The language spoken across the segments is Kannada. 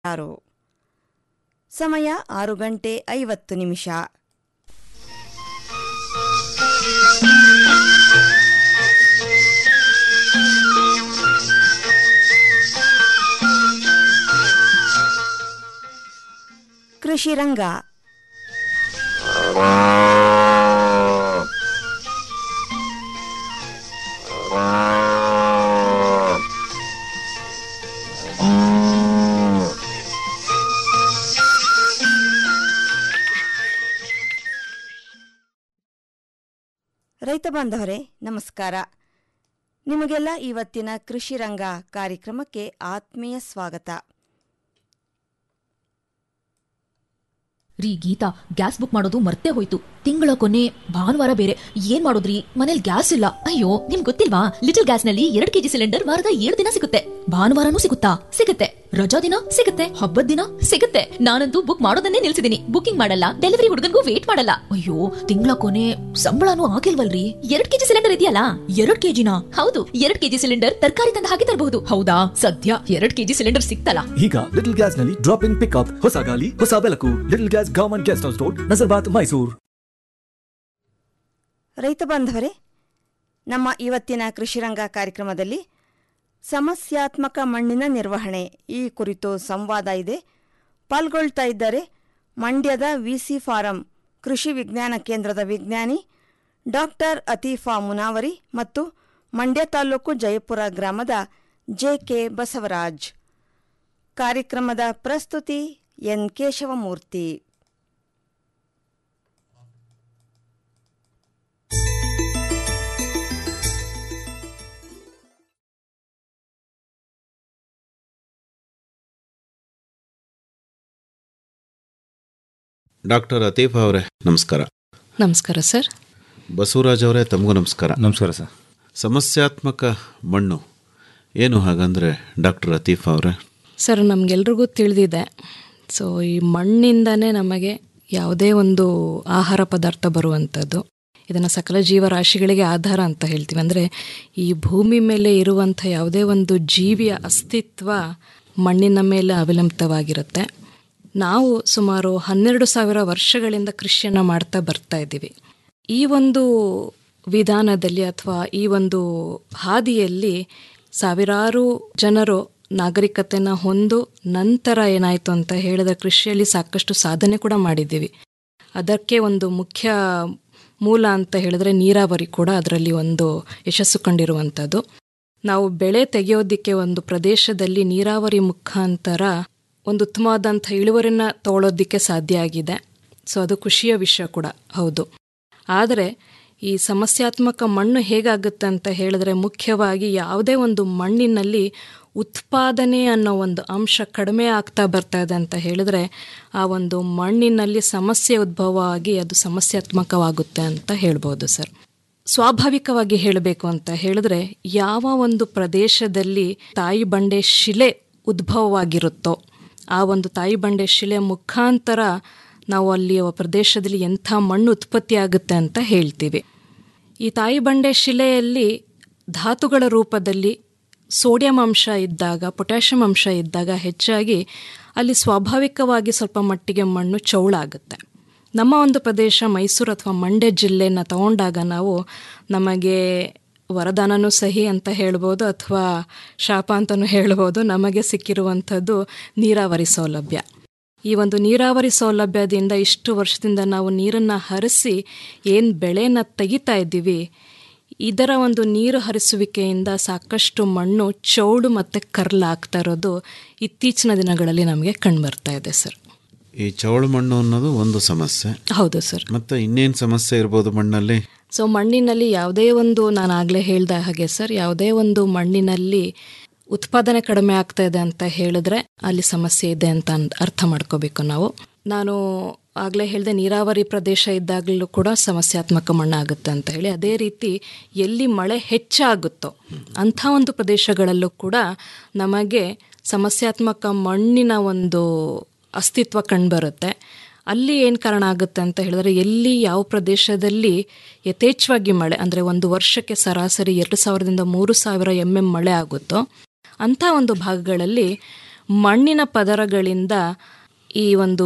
ಆರು ಸಮಯ ಆರು ಗಂಟೆ ಐವತ್ತು ನಿಮಿಷ ಕೃಷಿ ರಂಗ ರೈತ ಬಾಂಧವರೇ ನಮಸ್ಕಾರ ನಿಮಗೆಲ್ಲ ಇವತ್ತಿನ ಕೃಷಿ ರಂಗ ಕಾರ್ಯಕ್ರಮಕ್ಕೆ ಆತ್ಮೀಯ ಸ್ವಾಗತ ರೀ ಗೀತಾ ಗ್ಯಾಸ್ ಬುಕ್ ಮಾಡೋದು ಮರ್ತೇ ಹೋಯ್ತು ತಿಂಗಳ ಕೊನೆ ಭಾನುವಾರ ಬೇರೆ ಏನ್ ಮಾಡೋದ್ರಿ ಮನೇಲಿ ಗ್ಯಾಸ್ ಇಲ್ಲ ಅಯ್ಯೋ ನಿಮ್ ಗೊತ್ತಿಲ್ವಾ ಲಿಟಲ್ ಗ್ಯಾಸ್ ನಲ್ಲಿ ಎರಡ್ ಕೆಜಿ ಸಿಲಿಂಡರ್ ವಾರದ ಏಳು ದಿನ ಸಿಗುತ್ತೆ ಭಾನುವಾರನೂ ಸಿಗುತ್ತಾ ಸಿಗುತ್ತೆ ರಜಾ ದಿನ ಸಿಗುತ್ತೆ ಹಬ್ಬದ ದಿನ ಸಿಗುತ್ತೆ ನಾನಂತೂ ಬುಕ್ ಮಾಡೋದನ್ನೇ ನಿಲ್ಸಿದೀನಿ ಬುಕಿಂಗ್ ಮಾಡಲ್ಲ ಡೆಲಿವರಿ ಹುಡುಗನ್ಗೂ ವೇಟ್ ಮಾಡಲ್ಲ ಅಯ್ಯೋ ತಿಂಗಳ ಕೊನೆ ಸಂಬಳನೂ ಆಗಿಲ್ವಲ್ರಿ ಎರಡ್ ಕೆಜಿ ಸಿಲಿಂಡರ್ ಇದೆಯಲ್ಲ ಎರಡ್ ಕೆಜಿನ ಹೌದು ಎರಡ್ ಕೆಜಿ ಸಿಲಿಂಡರ್ ತರಕಾರಿ ತಂದು ಹಾಕಿ ತರಬಹುದು ಹೌದಾ ಸದ್ಯ ಎರಡ್ ಕೆಜಿ ಸಿಲಿಂಡರ್ ಸಿಕ್ತಲ್ಲ ಈಗ ಲಿಟಲ್ ಗ್ಯಾಸ್ ನಲ್ಲಿ ಡ್ರಾಪ್ ಇನ್ ಪಿಕ್ಅಪ್ ಹೊಸ ಗಾಲಿ ಹೊಸ ಬೆಳಕು little gas government guest house road Nazarbad Mysuru ರೈತ ಬಾಂಧವರೇ ನಮ್ಮ ಇವತ್ತಿನ ಕೃಷಿರಂಗ ಕಾರ್ಯಕ್ರಮದಲ್ಲಿ ಸಮಸ್ಯಾತ್ಮಕ ಮಣ್ಣಿನ ನಿರ್ವಹಣೆ ಈ ಕುರಿತು ಸಂವಾದ ಇದೆ ಪಾಲ್ಗೊಳ್ತಾ ಇದ್ದಾರೆ ಮಂಡ್ಯದ ವಿಸಿ ಫಾರಂ ಕೃಷಿ ವಿಜ್ಞಾನ ಕೇಂದ್ರದ ವಿಜ್ಞಾನಿ ಡಾಕ್ಟರ್ ಅತೀಫಾ ಮುನಾವರಿ ಮತ್ತು ಮಂಡ್ಯ ತಾಲೂಕು ಜಯಪುರ ಗ್ರಾಮದ ಜೆ ಕೆ ಬಸವರಾಜ್ ಕಾರ್ಯಕ್ರಮದ ಪ್ರಸ್ತುತಿ ಎನ್ ಕೇಶವಮೂರ್ತಿ ಡಾಕ್ಟರ್ ಅತೀಫ್ ಅವರೇ ನಮಸ್ಕಾರ ನಮಸ್ಕಾರ ಸರ್ ಬಸವರಾಜ್ ಅವರೇ ತಮಗೂ ನಮಸ್ಕಾರ ನಮಸ್ಕಾರ ಸರ್ ಸಮಸ್ಯಾತ್ಮಕ ಮಣ್ಣು ಏನು ಹಾಗಂದ್ರೆ ಡಾಕ್ಟರ್ ಅತೀಫ್ ಅವರೇ ಸರ್ ನಮಗೆಲ್ರಿಗೂ ತಿಳಿದಿದೆ ಸೊ ಈ ಮಣ್ಣಿಂದನೇ ನಮಗೆ ಯಾವುದೇ ಒಂದು ಆಹಾರ ಪದಾರ್ಥ ಬರುವಂಥದ್ದು ಇದನ್ನು ಸಕಲ ಜೀವರಾಶಿಗಳಿಗೆ ಆಧಾರ ಅಂತ ಹೇಳ್ತೀವಿ ಅಂದರೆ ಈ ಭೂಮಿ ಮೇಲೆ ಇರುವಂಥ ಯಾವುದೇ ಒಂದು ಜೀವಿಯ ಅಸ್ತಿತ್ವ ಮಣ್ಣಿನ ಮೇಲೆ ಅವಲಂಬಿತವಾಗಿರುತ್ತೆ ನಾವು ಸುಮಾರು ಹನ್ನೆರಡು ಸಾವಿರ ವರ್ಷಗಳಿಂದ ಕೃಷಿಯನ್ನು ಮಾಡ್ತಾ ಬರ್ತಾ ಇದ್ದೀವಿ ಈ ಒಂದು ವಿಧಾನದಲ್ಲಿ ಅಥವಾ ಈ ಒಂದು ಹಾದಿಯಲ್ಲಿ ಸಾವಿರಾರು ಜನರು ನಾಗರಿಕತೆನ ಹೊಂದು ನಂತರ ಏನಾಯಿತು ಅಂತ ಹೇಳಿದ್ರೆ ಕೃಷಿಯಲ್ಲಿ ಸಾಕಷ್ಟು ಸಾಧನೆ ಕೂಡ ಮಾಡಿದ್ದೀವಿ ಅದಕ್ಕೆ ಒಂದು ಮುಖ್ಯ ಮೂಲ ಅಂತ ಹೇಳಿದ್ರೆ ನೀರಾವರಿ ಕೂಡ ಅದರಲ್ಲಿ ಒಂದು ಯಶಸ್ಸು ಕಂಡಿರುವಂಥದ್ದು ನಾವು ಬೆಳೆ ತೆಗೆಯೋದಕ್ಕೆ ಒಂದು ಪ್ರದೇಶದಲ್ಲಿ ನೀರಾವರಿ ಮುಖಾಂತರ ಒಂದು ಉತ್ತಮವಾದಂಥ ಇಳುವರಿನ ತಗೊಳ್ಳೋದಕ್ಕೆ ಸಾಧ್ಯ ಆಗಿದೆ ಸೊ ಅದು ಖುಷಿಯ ವಿಷಯ ಕೂಡ ಹೌದು ಆದರೆ ಈ ಸಮಸ್ಯಾತ್ಮಕ ಮಣ್ಣು ಹೇಗಾಗುತ್ತೆ ಅಂತ ಹೇಳಿದ್ರೆ ಮುಖ್ಯವಾಗಿ ಯಾವುದೇ ಒಂದು ಮಣ್ಣಿನಲ್ಲಿ ಉತ್ಪಾದನೆ ಅನ್ನೋ ಒಂದು ಅಂಶ ಕಡಿಮೆ ಆಗ್ತಾ ಬರ್ತಾ ಇದೆ ಅಂತ ಹೇಳಿದ್ರೆ ಆ ಒಂದು ಮಣ್ಣಿನಲ್ಲಿ ಸಮಸ್ಯೆ ಉದ್ಭವ ಆಗಿ ಅದು ಸಮಸ್ಯಾತ್ಮಕವಾಗುತ್ತೆ ಅಂತ ಹೇಳ್ಬೋದು ಸರ್ ಸ್ವಾಭಾವಿಕವಾಗಿ ಹೇಳಬೇಕು ಅಂತ ಹೇಳಿದ್ರೆ ಯಾವ ಒಂದು ಪ್ರದೇಶದಲ್ಲಿ ತಾಯಿ ಬಂಡೆ ಶಿಲೆ ಉದ್ಭವವಾಗಿರುತ್ತೋ ಆ ಒಂದು ತಾಯಿ ಬಂಡೆ ಶಿಲೆ ಮುಖಾಂತರ ನಾವು ಅಲ್ಲಿ ಆ ಪ್ರದೇಶದಲ್ಲಿ ಎಂಥ ಮಣ್ಣು ಉತ್ಪತ್ತಿ ಆಗುತ್ತೆ ಅಂತ ಹೇಳ್ತೀವಿ ಈ ತಾಯಿ ಬಂಡೆ ಶಿಲೆಯಲ್ಲಿ ಧಾತುಗಳ ರೂಪದಲ್ಲಿ ಸೋಡಿಯಂ ಅಂಶ ಇದ್ದಾಗ ಪೊಟ್ಯಾಷಿಯಂ ಅಂಶ ಇದ್ದಾಗ ಹೆಚ್ಚಾಗಿ ಅಲ್ಲಿ ಸ್ವಾಭಾವಿಕವಾಗಿ ಸ್ವಲ್ಪ ಮಟ್ಟಿಗೆ ಮಣ್ಣು ಚೌಳಾಗುತ್ತೆ ನಮ್ಮ ಒಂದು ಪ್ರದೇಶ ಮೈಸೂರು ಅಥವಾ ಮಂಡ್ಯ ಜಿಲ್ಲೆನ ತಗೊಂಡಾಗ ನಾವು ನಮಗೆ ವರದಾನನೂ ಸಹಿ ಅಂತ ಹೇಳ್ಬೋದು ಅಥವಾ ಶಾಪ ಅಂತಲೂ ಹೇಳ್ಬೋದು ನಮಗೆ ಸಿಕ್ಕಿರುವಂಥದ್ದು ನೀರಾವರಿ ಸೌಲಭ್ಯ ಈ ಒಂದು ನೀರಾವರಿ ಸೌಲಭ್ಯದಿಂದ ಇಷ್ಟು ವರ್ಷದಿಂದ ನಾವು ನೀರನ್ನು ಹರಿಸಿ ಏನು ಬೆಳೆನ ತೆಗಿತಾ ಇದ್ದೀವಿ ಇದರ ಒಂದು ನೀರು ಹರಿಸುವಿಕೆಯಿಂದ ಸಾಕಷ್ಟು ಮಣ್ಣು ಚೌಡು ಮತ್ತು ಕರ್ಲಾಗ್ತಾ ಇರೋದು ಇತ್ತೀಚಿನ ದಿನಗಳಲ್ಲಿ ನಮಗೆ ಕಂಡುಬರ್ತಾ ಇದೆ ಸರ್ ಈ ಚೌಳು ಮಣ್ಣು ಅನ್ನೋದು ಒಂದು ಸಮಸ್ಯೆ ಹೌದು ಸರ್ ಮತ್ತೆ ಇನ್ನೇನು ಸಮಸ್ಯೆ ಇರ್ಬೋದು ಮಣ್ಣಲ್ಲಿ ಸೊ ಮಣ್ಣಿನಲ್ಲಿ ಯಾವುದೇ ಒಂದು ನಾನು ಆಗಲೇ ಹೇಳ್ದ ಹಾಗೆ ಸರ್ ಯಾವುದೇ ಒಂದು ಮಣ್ಣಿನಲ್ಲಿ ಉತ್ಪಾದನೆ ಕಡಿಮೆ ಆಗ್ತಾ ಇದೆ ಅಂತ ಹೇಳಿದ್ರೆ ಅಲ್ಲಿ ಸಮಸ್ಯೆ ಇದೆ ಅಂತ ಅನ್- ಅರ್ಥ ಮಾಡ್ಕೋಬೇಕು ನಾವು ನಾನು ಆಗಲೇ ಹೇಳಿದೆ ನೀರಾವರಿ ಪ್ರದೇಶ ಇದ್ದಾಗಲೂ ಕೂಡ ಸಮಸ್ಯಾತ್ಮಕ ಮಣ್ಣಾಗುತ್ತೆ ಅಂತ ಹೇಳಿ ಅದೇ ರೀತಿ ಎಲ್ಲಿ ಮಳೆ ಹೆಚ್ಚಾಗುತ್ತೋ ಅಂಥ ಒಂದು ಪ್ರದೇಶಗಳಲ್ಲೂ ಕೂಡ ನಮಗೆ ಸಮಸ್ಯಾತ್ಮಕ ಮಣ್ಣಿನ ಒಂದು ಅಸ್ತಿತ್ವ ಕಂಡುಬರುತ್ತೆ ಅಲ್ಲಿ ಏನು ಕಾರಣ ಆಗುತ್ತೆ ಅಂತ ಹೇಳಿದ್ರೆ ಎಲ್ಲಿ ಯಾವ ಪ್ರದೇಶದಲ್ಲಿ ಯಥೇಚ್ಛವಾಗಿ ಮಳೆ ಅಂದರೆ ಒಂದು ವರ್ಷಕ್ಕೆ ಸರಾಸರಿ ಎರಡು ಸಾವಿರದಿಂದ ಮೂರು ಸಾವಿರ ಎಮ್ ಎಮ್ ಮಳೆ ಆಗುತ್ತೋ ಅಂಥ ಒಂದು ಭಾಗಗಳಲ್ಲಿ ಮಣ್ಣಿನ ಪದರಗಳಿಂದ ಈ ಒಂದು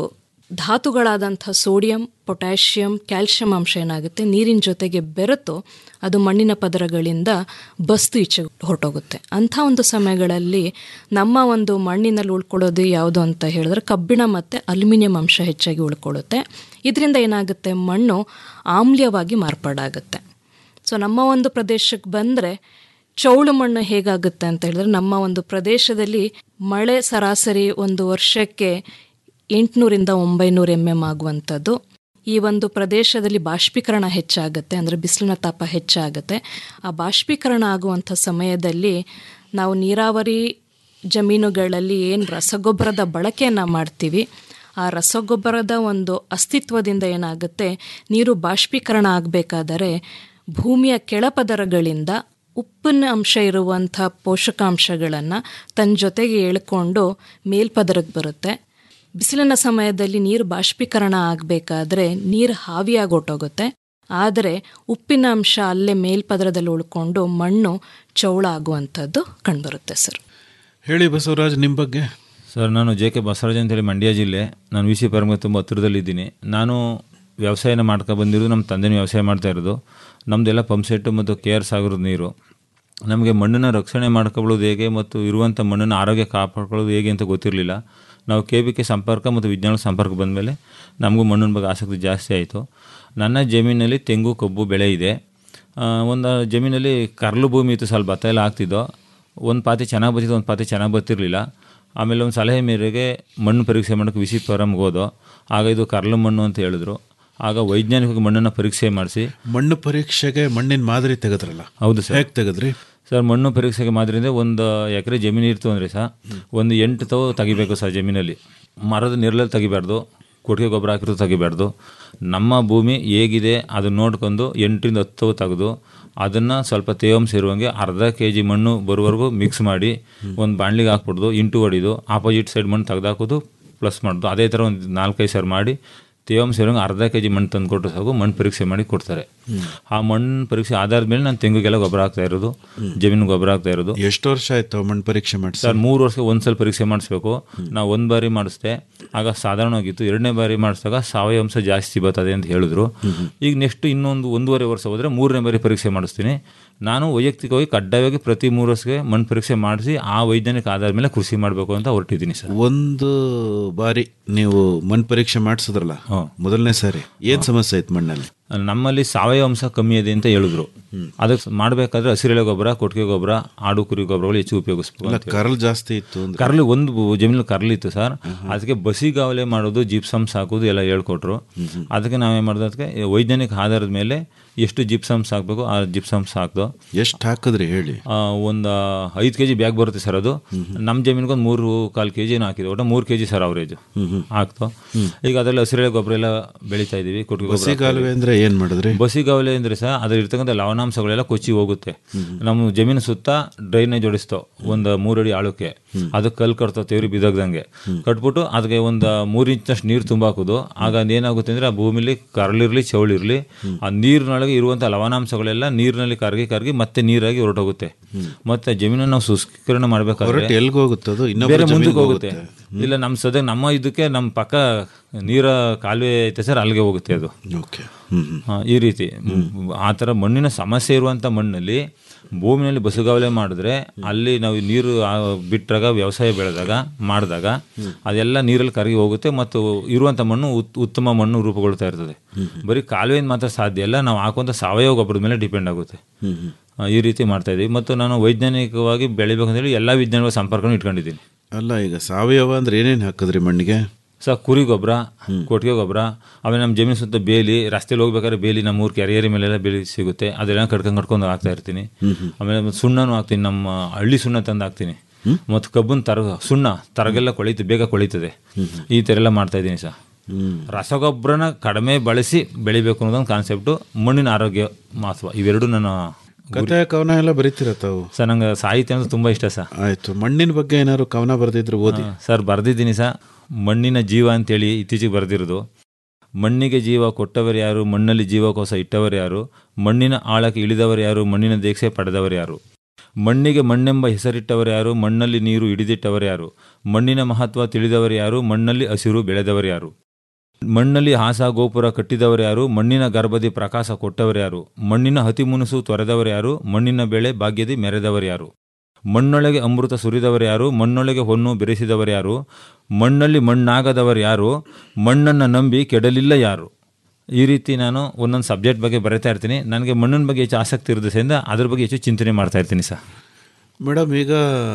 ಧಾತುಗಳಾದಂಥ ಸೋಡಿಯಂ ಪೊಟ್ಯಾಷಿಯಂ ಕ್ಯಾಲ್ಶಿಯಂ ಅಂಶ ಏನಾಗುತ್ತೆ ನೀರಿನ ಜೊತೆಗೆ ಬೆರೆತು ಅದು ಮಣ್ಣಿನ ಪದರಗಳಿಂದ ಬಸ್ತು ಈಚೆ ಹೊರಟೋಗುತ್ತೆ ಅಂಥ ಒಂದು ಸಮಯಗಳಲ್ಲಿ ನಮ್ಮ ಒಂದು ಮಣ್ಣಿನಲ್ಲಿ ಉಳ್ಕೊಳ್ಳೋದು ಯಾವುದು ಅಂತ ಹೇಳಿದ್ರೆ ಕಬ್ಬಿಣ ಮತ್ತು ಅಲ್ಯೂಮಿನಿಯಂ ಅಂಶ ಹೆಚ್ಚಾಗಿ ಉಳ್ಕೊಳ್ಳುತ್ತೆ ಇದರಿಂದ ಏನಾಗುತ್ತೆ ಮಣ್ಣು ಆಮ್ಲೀಯವಾಗಿ ಮಾರ್ಪಾಡಾಗುತ್ತೆ ಸೊ ನಮ್ಮ ಒಂದು ಪ್ರದೇಶಕ್ಕೆ ಬಂದರೆ ಚೌಳು ಮಣ್ಣು ಹೇಗಾಗುತ್ತೆ ಅಂತ ಹೇಳಿದ್ರೆ ನಮ್ಮ ಒಂದು ಪ್ರದೇಶದಲ್ಲಿ ಮಳೆ ಸರಾಸರಿ ಒಂದು ವರ್ಷಕ್ಕೆ ಎಂಟುನೂರಿಂದ ಒಂಬೈನೂರು ಎಮ್ ಎಮ್ ಆಗುವಂಥದ್ದು ಈ ಒಂದು ಪ್ರದೇಶದಲ್ಲಿ ಬಾಷ್ಪೀಕರಣ ಹೆಚ್ಚಾಗುತ್ತೆ ಅಂದರೆ ಬಿಸಿಲಿನ ತಾಪ ಹೆಚ್ಚಾಗುತ್ತೆ ಆ ಬಾಷ್ಪೀಕರಣ ಆಗುವಂಥ ಸಮಯದಲ್ಲಿ ನಾವು ನೀರಾವರಿ ಜಮೀನುಗಳಲ್ಲಿ ಏನು ರಸಗೊಬ್ಬರದ ಬಳಕೆಯನ್ನು ಮಾಡ್ತೀವಿ ಆ ರಸಗೊಬ್ಬರದ ಒಂದು ಅಸ್ತಿತ್ವದಿಂದ ಏನಾಗುತ್ತೆ ನೀರು ಬಾಷ್ಪೀಕರಣ ಆಗಬೇಕಾದರೆ ಭೂಮಿಯ ಕೆಳಪದರಗಳಿಂದ ಉಪ್ಪಿನ ಅಂಶ ಇರುವಂಥ ಪೋಷಕಾಂಶಗಳನ್ನು ತನ್ನ ಜೊತೆಗೆ ಎಳ್ಕೊಂಡು ಮೇಲ್ಪದರಕ್ಕೆ ಬರುತ್ತೆ ಬಿಸಿಲಿನ ಸಮಯದಲ್ಲಿ ನೀರು ಬಾಷ್ಪೀಕರಣ ಆಗಬೇಕಾದ್ರೆ ನೀರು ಹಾವಿಯಾಗಿ ಹೊಟ್ಟೋಗುತ್ತೆ ಆದರೆ ಉಪ್ಪಿನ ಅಂಶ ಅಲ್ಲೇ ಮೇಲ್ಪದರದಲ್ಲಿ ಉಳ್ಕೊಂಡು ಮಣ್ಣು ಚೌಳ ಆಗುವಂಥದ್ದು ಕಂಡುಬರುತ್ತೆ ಸರ್ ಹೇಳಿ ಬಸವರಾಜ್ ನಿಮ್ಮ ಬಗ್ಗೆ ಸರ್ ನಾನು ಜೆ ಕೆ ಬಸವರಾಜ್ ಅಂತೇಳಿ ಮಂಡ್ಯ ಜಿಲ್ಲೆ ನಾನು ವಿ ಸಿ ಪರಮಗೆ ತುಂಬ ಹತ್ತಿರದಲ್ಲಿದ್ದೀನಿ ನಾನು ವ್ಯವಸಾಯನ ಮಾಡ್ಕೊ ಬಂದಿರೋದು ನಮ್ಮ ತಂದೆನೂ ವ್ಯವಸಾಯ ಮಾಡ್ತಾ ಇರೋದು ನಮ್ಮದೆಲ್ಲ ಪಂಪ್ಸೆಟ್ಟು ಮತ್ತು ಕೆ ಆರ್ ಸಾಗರದ ನೀರು ನಮಗೆ ಮಣ್ಣನ್ನು ರಕ್ಷಣೆ ಮಾಡ್ಕೊಳ್ಳೋದು ಹೇಗೆ ಮತ್ತು ಇರುವಂಥ ಮಣ್ಣನ್ನು ಆರೋಗ್ಯ ಕಾಪಾಡ್ಕೊಳ್ಳೋದು ಹೇಗೆ ಅಂತ ಗೊತ್ತಿರಲಿಲ್ಲ ನಾವು ಕೆ ಬಿ ಕೆ ಸಂಪರ್ಕ ಮತ್ತು ವಿಜ್ಞಾನ ಸಂಪರ್ಕ ಬಂದಮೇಲೆ ನಮಗೂ ಮಣ್ಣಿನ ಬಗ್ಗೆ ಆಸಕ್ತಿ ಜಾಸ್ತಿ ಆಯಿತು ನನ್ನ ಜಮೀನಲ್ಲಿ ತೆಂಗು ಕಬ್ಬು ಬೆಳೆ ಇದೆ ಆ, ಒಂದು ಜಮೀನಲ್ಲಿ ಕರ್ಲು ಭೂಮಿ ಇತ್ತು ಸ್ವಲ್ಪ ಭತ್ತ ಎಲ್ಲ ಆಗ್ತಿದ್ದೋ ಒಂದು ಪಾತಿ ಚೆನ್ನಾಗಿ ಬರ್ತಿದ್ದು ಒಂದು ಪಾತಿ ಚೆನ್ನಾಗಿ ಬರ್ತಿರ್ಲಿಲ್ಲ ಆಮೇಲೆ ಒಂದು ಸಲಹೆ ಮೇರೆಗೆ ಮಣ್ಣು ಪರೀಕ್ಷೆ ಮಾಡೋಕ್ಕೆ ವಿಸಿ ಫಾರಮ್ಗೆ ಹೋದೋ ಆಗ ಇದು ಕರ್ಲು ಮಣ್ಣು ಅಂತ ಹೇಳಿದ್ರು ಆಗ ವೈಜ್ಞಾನಿಕವಾಗಿ ಮಣ್ಣನ್ನು ಪರೀಕ್ಷೆ ಮಾಡಿಸಿ ಮಣ್ಣು ಪರೀಕ್ಷೆಗೆ ಮಣ್ಣಿನ ಮಾದರಿ ತೆಗೆದ್ರಲ್ಲ ಹೌದು ಸರ್ ಹೇಗೆ ತೆಗೆದ್ರಿ ಸರ್ ಮಣ್ಣು ಪರೀಕ್ಷೆಗೆ ಮಾದ್ರಿಂದ ಒಂದು ಎಕರೆ ಜಮೀನು ಇರ್ತು ಅಂದರೆ ಸರ್ ಒಂದು ಎಂಟು ತವ ತೆಗಿಬೇಕು ಸರ್ ಜಮೀನಲ್ಲಿ ಮರದ ನೆರಳಲ್ಲಿ ತೆಗಿಬಾರ್ದು ಕೊಟ್ಟಿಗೆ ಗೊಬ್ಬರ ಹಾಕಿರೋದು ತೆಗಿಬಾರ್ದು ನಮ್ಮ ಭೂಮಿ ಹೇಗಿದೆ ಅದನ್ನ ನೋಡ್ಕೊಂಡು ಎಂಟರಿಂದ ಹತ್ತು ತವ ತೆಗೆದು ಅದನ್ನು ಸ್ವಲ್ಪ ತೇವಾಂಶ ಇರುವಂಗೆ ಅರ್ಧ ಕೆ ಜಿ ಮಣ್ಣು ಬರುವವರೆಗೂ ಮಿಕ್ಸ್ ಮಾಡಿ ಒಂದು ಬಾಣಲಿಗೆ ಹಾಕ್ಬಿಡ್ದು ಇಂಟು ಹೊಡಿದು ಆಪೋಸಿಟ್ ಸೈಡ್ ಮಣ್ಣು ತೆಗೆದಾಕೋದು ಪ್ಲಸ್ ಮಾಡೋದು ಅದೇ ಥರ ಒಂದು ನಾಲ್ಕೈದು ಸಾರಿ ಮಾಡಿ ತೇವಾಂಶ ಇರೋಂಗೆ ಅರ್ಧ ಕೆ ಜಿ ಮಣ್ಣು ತಂದು ಕೊಟ್ಟರೆ ಸಾಕು ಮಣ್ಣು ಪರೀಕ್ಷೆ ಮಾಡಿ ಕೊಡ್ತಾರೆ ಆ ಮಣ್ಣು ಪರೀಕ್ಷೆ ಆಧಾರದ ಮೇಲೆ ನಾನು ತೆಂಗಿಗೆಲ್ಲ ಗೊಬ್ಬರ ಹಾಕ್ತಾ ಇರೋದು ಜಮೀನು ಗೊಬ್ಬರ ಹಾಕ್ತಾ ಇರೋದು ಎಷ್ಟು ವರ್ಷ ಆಯ್ತು ಮಣ್ಣು ಪರೀಕ್ಷೆ ಮಾಡಿಸಿ ಸರ್ ಮೂರು ವರ್ಷಕ್ಕೆ ಒಂದ್ಸಲ ಪರೀಕ್ಷೆ ಮಾಡಿಸ್ಬೇಕು ನಾವು ಒಂದು ಬಾರಿ ಮಾಡಿಸ್ದೆ ಆಗ ಸಾಧಾರಣವಾಗಿತ್ತು ಎರಡನೇ ಬಾರಿ ಮಾಡಿಸಿದಾಗ ಸಾವಯವ ಅಂಶ ಜಾಸ್ತಿ ಬರ್ತದೆ ಅಂತ ಹೇಳಿದ್ರು ಈಗ ನೆಕ್ಸ್ಟ್ ಇನ್ನೊಂದು ಒಂದೂವರೆ ವರ್ಷ ಹೋದರೆ ಮೂರನೇ ಬಾರಿ ಪರೀಕ್ಷೆ ಮಾಡಿಸ್ತೀನಿ ನಾನು ವೈಯಕ್ತಿಕವಾಗಿ ಕಡ್ಡಾಯವಾಗಿ ಪ್ರತಿ ಮೂರು ವರ್ಷಕ್ಕೆ ಮಣ್ಣು ಪರೀಕ್ಷೆ ಮಾಡಿಸಿ ಆ ವೈಜ್ಞಾನಿಕ ಆಧಾರದ ಮೇಲೆ ಕೃಷಿ ಮಾಡಬೇಕು ಅಂತ ಹೊರಟಿದ್ದೀನಿ ಸರ್ ಒಂದು ಬಾರಿ ನೀವು ಮಣ್ಣು ಪರೀಕ್ಷೆ ಮಾಡಿಸಿದ್ರಲ್ಲ ಮೊದಲನೇ ಸಾರಿ ಏನ್ ಸಮಸ್ಯೆ ಆಯ್ತು ಮಣ್ಣಲ್ಲಿ ನಮ್ಮಲ್ಲಿ ಸಾವಯವ ಅಂಶ ಕಮ್ಮಿ ಇದೆ ಅಂತ ಹೇಳಿದ್ರು ಅದಕ್ಕೆ ಮಾಡಬೇಕಾದ್ರೆ ಹಸಿರೆಳೆ ಗೊಬ್ಬರ ಕೊಟ್ಟಿಗೆ ಗೊಬ್ಬರ ಆಡು ಕುರಿ ಗೊಬ್ಬರಗಳು ಹೆಚ್ಚು ಉಪಯೋಗಿಸ್ಬೇಕು ಇಲ್ಲ ಅಂತ ಕರಲ್ ಜಾಸ್ತಿ ಇತ್ತು ಅಂದ್ರೆ ಕರ್ಲಿ ಒಂದು ಜಮೀನು ಕರ್ಲಿತ್ತು ಸರ್ ಅದಕ್ಕೆ ಬಸಿಗಾವಲೆ ಮಾಡೋದು ಜಿಪ್ಸಮ್ಸ್ ಹಾಕೋದು ಎಲ್ಲ ಹೇಳ್ಕೊಟ್ರು ಅದಕ್ಕೆ ನಾವೇನು ಮಾಡಿದ್ವಿ ಅದಕ್ಕೆ ವೈಜ್ಞಾನಿಕ ಆಧಾರದ ಮೇಲೆ ಎಷ್ಟು ಜಿಪ್ಸಮ್ಸ್ ಹಾಕಬೇಕು ಆ ಜಿಪ್ಸಮ್ಸ್ ಹಾಕ್ದು ಎಷ್ಟು ಹಾಕಿದ್ರಿ ಹೇಳಿ ಒಂದು ಐದು ಕೆ ಜಿ ಬ್ಯಾಗ್ ಬರುತ್ತೆ ಸರ್ ಅದು ನಮ್ಮ ಜಮೀನಿಗೆ ಒಂದು ಮೂರು ಕಾಲು ಕೆ ಜಿನ ಹಾಕಿದ್ವಿ ಒಟ್ಟು ಮೂರು ಕೆ ಜಿ ಸರ್ ಅವರೇಜು ಹಾಕ್ತು ಈಗ ಅದರಲ್ಲಿ ಹಸಿರೆಳೆ ಗೊಬ್ಬರ ಎಲ್ಲ ಬೆಳೀತಾ ಇದೀವಿ ಕೊಟ್ಟಿಗೆ ಗೊಬ್ಬರ ಹಾಕ್ತಾ ಬಸಿಗಾಲುವೆ ಅಂದ್ರೆ ಏನ್ ಮಾಡಿದ್ರಿ ಬಸಿಗಾವಲೆ ಅಂದ್ರೆ ಸಹ ಅದ್ರ ಇರ್ತಕ್ಕಂಥ ಲವಣಾಂಶಗಳೆಲ್ಲ ಕೊಚ್ಚಿ ಹೋಗುತ್ತೆ ನಮ್ಮ ಜಮೀನು ಸುತ್ತ ಡ್ರೈನೇಜ್ ಜೋಡಿಸ್ತೋ ಒಂದು ಮೂರಡಿ ಆಳಕ್ಕೆ ಅದಕ್ಕೆ ಕಲ್ ಕಟ್ತಾವ ತೇವ್ರಿ ಬಿದ್ದೋಗ್ದಂಗೆ ಕಟ್ಬಿಟ್ಟು ಅದಕ್ಕೆ ಒಂದು ಮೂರು ಇಂಚಿನಷ್ಟು ನೀರು ತುಂಬಾಕೋದು ಆಗ ಅದೇನಾಗುತ್ತೆ ಅಂದ್ರೆ ಆ ಭೂಮಿಲಿ ಕರಳಿರ್ಲಿ ಚೌಳಿರ್ಲಿ ಆ ನೀರಿನೊಳಗೆ ಇರುವಂಥ ಲವಣಾಂಶಗಳೆಲ್ಲ ನೀರಿನಲ್ಲಿ ಕರಗಿ ಕರಗಿ ಮತ್ತೆ ನೀರಾಗಿ ಹೊರಟೋಗುತ್ತೆ ಮತ್ತೆ ಜಮೀನನ್ನು ನಾವು ಶುಷ್ಕೀಕರಣ ಮಾಡಬೇಕಾದ್ರೆ ಹೊರಟು ಎಲ್ಗೆ ಹೋಗುತ್ತೆ ಅದು ಇನ್ನೊಬ್ಬರ ಬೇರೆ ಮುಂದಕ್ಕೆ ಜಮೀನಿಗೆ ಹೋಗುತ್ತೆ ಇಲ್ಲ ನಮ್ಮ ಸದ್ಯ ನಮ್ಮ ಇದಕ್ಕೆ ನಮ್ಮ ಪಕ್ಕ ನೀರ ಕಾಲುವೆ ಐತೆ ಸರ್ ಅಲ್ಲಿಗೆ ಹೋಗುತ್ತೆ ಅದು ಓಕೆ ಹ್ಮ್ ಹ್ಮ್. ಆ, ಈ ರೀತಿ ಆ ಥರ ಮಣ್ಣಿನ ಸಮಸ್ಯೆ ಇರುವಂಥ ಮಣ್ಣಲ್ಲಿ ಭೂಮಿನಲ್ಲಿ ಬಸುಗಾವಲೆ ಮಾಡಿದ್ರೆ ಅಲ್ಲಿ ನಾವು ನೀರು ಆ, ಬಿಟ್ಟಾಗ ವ್ಯವಸಾಯ ಬೆಳೆದಾಗ ಮಾಡಿದಾಗ ಅದೆಲ್ಲ ನೀರಲ್ಲಿ ಕರಗಿ ಹೋಗುತ್ತೆ ಮತ್ತು ಇರುವಂಥ ಮಣ್ಣು ಉತ್- ಉತ್ತಮ ಮಣ್ಣು ರೂಪುಗೊಳ್ತಾ ಇರ್ತದೆ ಬರೀ ಕಾಲುವೆಯಿಂದ ಮಾತ್ರ ಸಾಧ್ಯ ಇಲ್ಲ ನಾವು ಹಾಕುವಂಥ ಸಾವಯವ ಗೊಬ್ಬರದ ಮೇಲೆ ಡಿಪೆಂಡ್ ಆಗುತ್ತೆ ಆ, ಈ ರೀತಿ ಮಾಡ್ತಾ ಇದ್ದೀವಿ ಮತ್ತು ನಾನು ವೈಜ್ಞಾನಿಕವಾಗಿ ಬೆಳಿಬೇಕಂತೇಳಿ ಎಲ್ಲ ವಿಜ್ಞಾನಿಗಳ ಸಂಪರ್ಕನೂ ಇಟ್ಕೊಂಡಿದ್ದೀನಿ ಅಲ್ಲ ಈಗ ಸಾವಯವ ಅಂದ್ರೆ ಏನೇನ್ ಹಾಕಿದ್ರಿ ಮಣ್ಣಿಗೆ ಸರ್ ಕುರಿ ಗೊಬ್ಬರ ಕೊಟ್ಟಿಗೆ ಗೊಬ್ಬರ ಆಮೇಲೆ ನಮ್ಮ ಜಮೀನು ಸುತ್ತ ಬೇಲಿ ರಸ್ತೆಲಿ ಹೋಗ್ಬೇಕಾದ್ರೆ ಬೇಲಿ ನಮ್ಮ ಊರು ಕೆರೆಯರಿ ಮೇಲೆಲ್ಲ ಬೇಲಿ ಸಿಗುತ್ತೆ ಅದೆಲ್ಲ ಕಡ್ಕೊಂಡು ಕಡ್ಕೊಂಡು ಹಾಕ್ತಾ ಇರ್ತೀನಿ ಆಮೇಲೆ ಮತ್ತೆ ಸುಣ್ಣನೂ ಹಾಕ್ತೀನಿ ನಮ್ಮ ಹಳ್ಳಿ ಸುಣ್ಣ ತಂದು ಹಾಕ್ತೀನಿ ಮತ್ತು ಕಬ್ಬನ್ ತರ ಸುಣ್ಣ ತರಗೆಲ್ಲ ಕೊಳೀತು ಬೇಗ ಕೊಳೀತದೆ ಈ ಥರ ಎಲ್ಲ ಮಾಡ್ತಾ ಇದ್ದೀನಿ ಸರ್ ರಸಗೊಬ್ಬರನ ಕಡಿಮೆ ಬಳಸಿ ಬೆಳಿಬೇಕು ಅನ್ನೋದೊಂದು ಕಾನ್ಸೆಪ್ಟು ಮಣ್ಣಿನ ಆರೋಗ್ಯ ಮಹತ್ವ ಇವೆರಡು ನನ್ನ ಕತೆ ಕವನ ಎಲ್ಲ ಬರೀತೀರ ತಾವು ಸರ್ ನಂಗೆ ಸಾಹಿತ್ಯ ಅಂದ್ರೆ ತುಂಬ ಇಷ್ಟ ಸರ್ ಆಯ್ತು ಮಣ್ಣಿನ ಬಗ್ಗೆ ಏನಾದ್ರು ಕವನ ಬರೆದಿದ್ರು ಓದಿ ಹಾ, ಸರ್ ಬರೆದಿದ್ದೀನಿ ಸರ್ ಮಣ್ಣಿನ ಜೀವ ಅಂತೇಳಿ ಇತ್ತೀಚೆಗೆ ಬರೆದಿರೋದು ಮಣ್ಣಿಗೆ ಜೀವ ಕೊಟ್ಟವರು ಯಾರು ಮಣ್ಣಲ್ಲಿ ಜೀವಕೋಶ ಇಟ್ಟವರು ಯಾರು ಮಣ್ಣಿನ ಆಳಕ್ಕೆ ಇಳಿದವರು ಯಾರು ಮಣ್ಣಿನ ದೀಕ್ಷೆ ಪಡೆದವರು ಯಾರು ಮಣ್ಣಿಗೆ ಮಣ್ಣೆಂಬ ಹೆಸರಿಟ್ಟವರು ಯಾರು ಮಣ್ಣಲ್ಲಿ ನೀರು ಹಿಡಿದಿಟ್ಟವರು ಯಾರು ಮಣ್ಣಿನ ಮಹತ್ವ ತಿಳಿದವರು ಯಾರು ಮಣ್ಣಲ್ಲಿ ಹಸಿರು ಬೆಳೆದವರು ಯಾರು ಮಣ್ಣಲ್ಲಿ ಹಾಸ ಗೋಪುರ ಕಟ್ಟಿದವರು ಯಾರು ಮಣ್ಣಿನ ಗರ್ಭದಿ ಪ್ರಕಾಶ ಕೊಟ್ಟವರು ಯಾರು ಮಣ್ಣಿನ ಹತಿಮುನಸು ತೊರೆದವರು ಯಾರು ಮಣ್ಣಿನ ಬೆಳೆ ಭಾಗ್ಯದಿ ಮೆರೆದವರು ಯಾರು ಮಣ್ಣೊಳಗೆ ಅಮೃತ ಸುರಿದವರು ಯಾರು ಮಣ್ಣೊಳಗೆ ಹೊನ್ನು ಬೆರೆಸಿದವರು ಯಾರು ಮಣ್ಣಲ್ಲಿ ಮಣ್ಣಾಗದವರು ಯಾರು ಮಣ್ಣನ್ನು ನಂಬಿ ಕೆಡಲಿಲ್ಲ ಯಾರು ಈ ರೀತಿ ನಾನು ಒಂದೊಂದು ಸಬ್ಜೆಕ್ಟ್ ಬಗ್ಗೆ ಬರೀತಾ ಇರ್ತೀನಿ ನನಗೆ ಮಣ್ಣಿನ ಬಗ್ಗೆ ಹೆಚ್ಚು ಆಸಕ್ತಿ ಇರೋದ್ರಿಂದ ಅದ್ರ ಬಗ್ಗೆ ಹೆಚ್ಚು ಚಿಂತನೆ ಮಾಡ್ತಾ ಇರ್ತೀನಿ ಸರ್ ಮೇಡಮ್ ಈಗ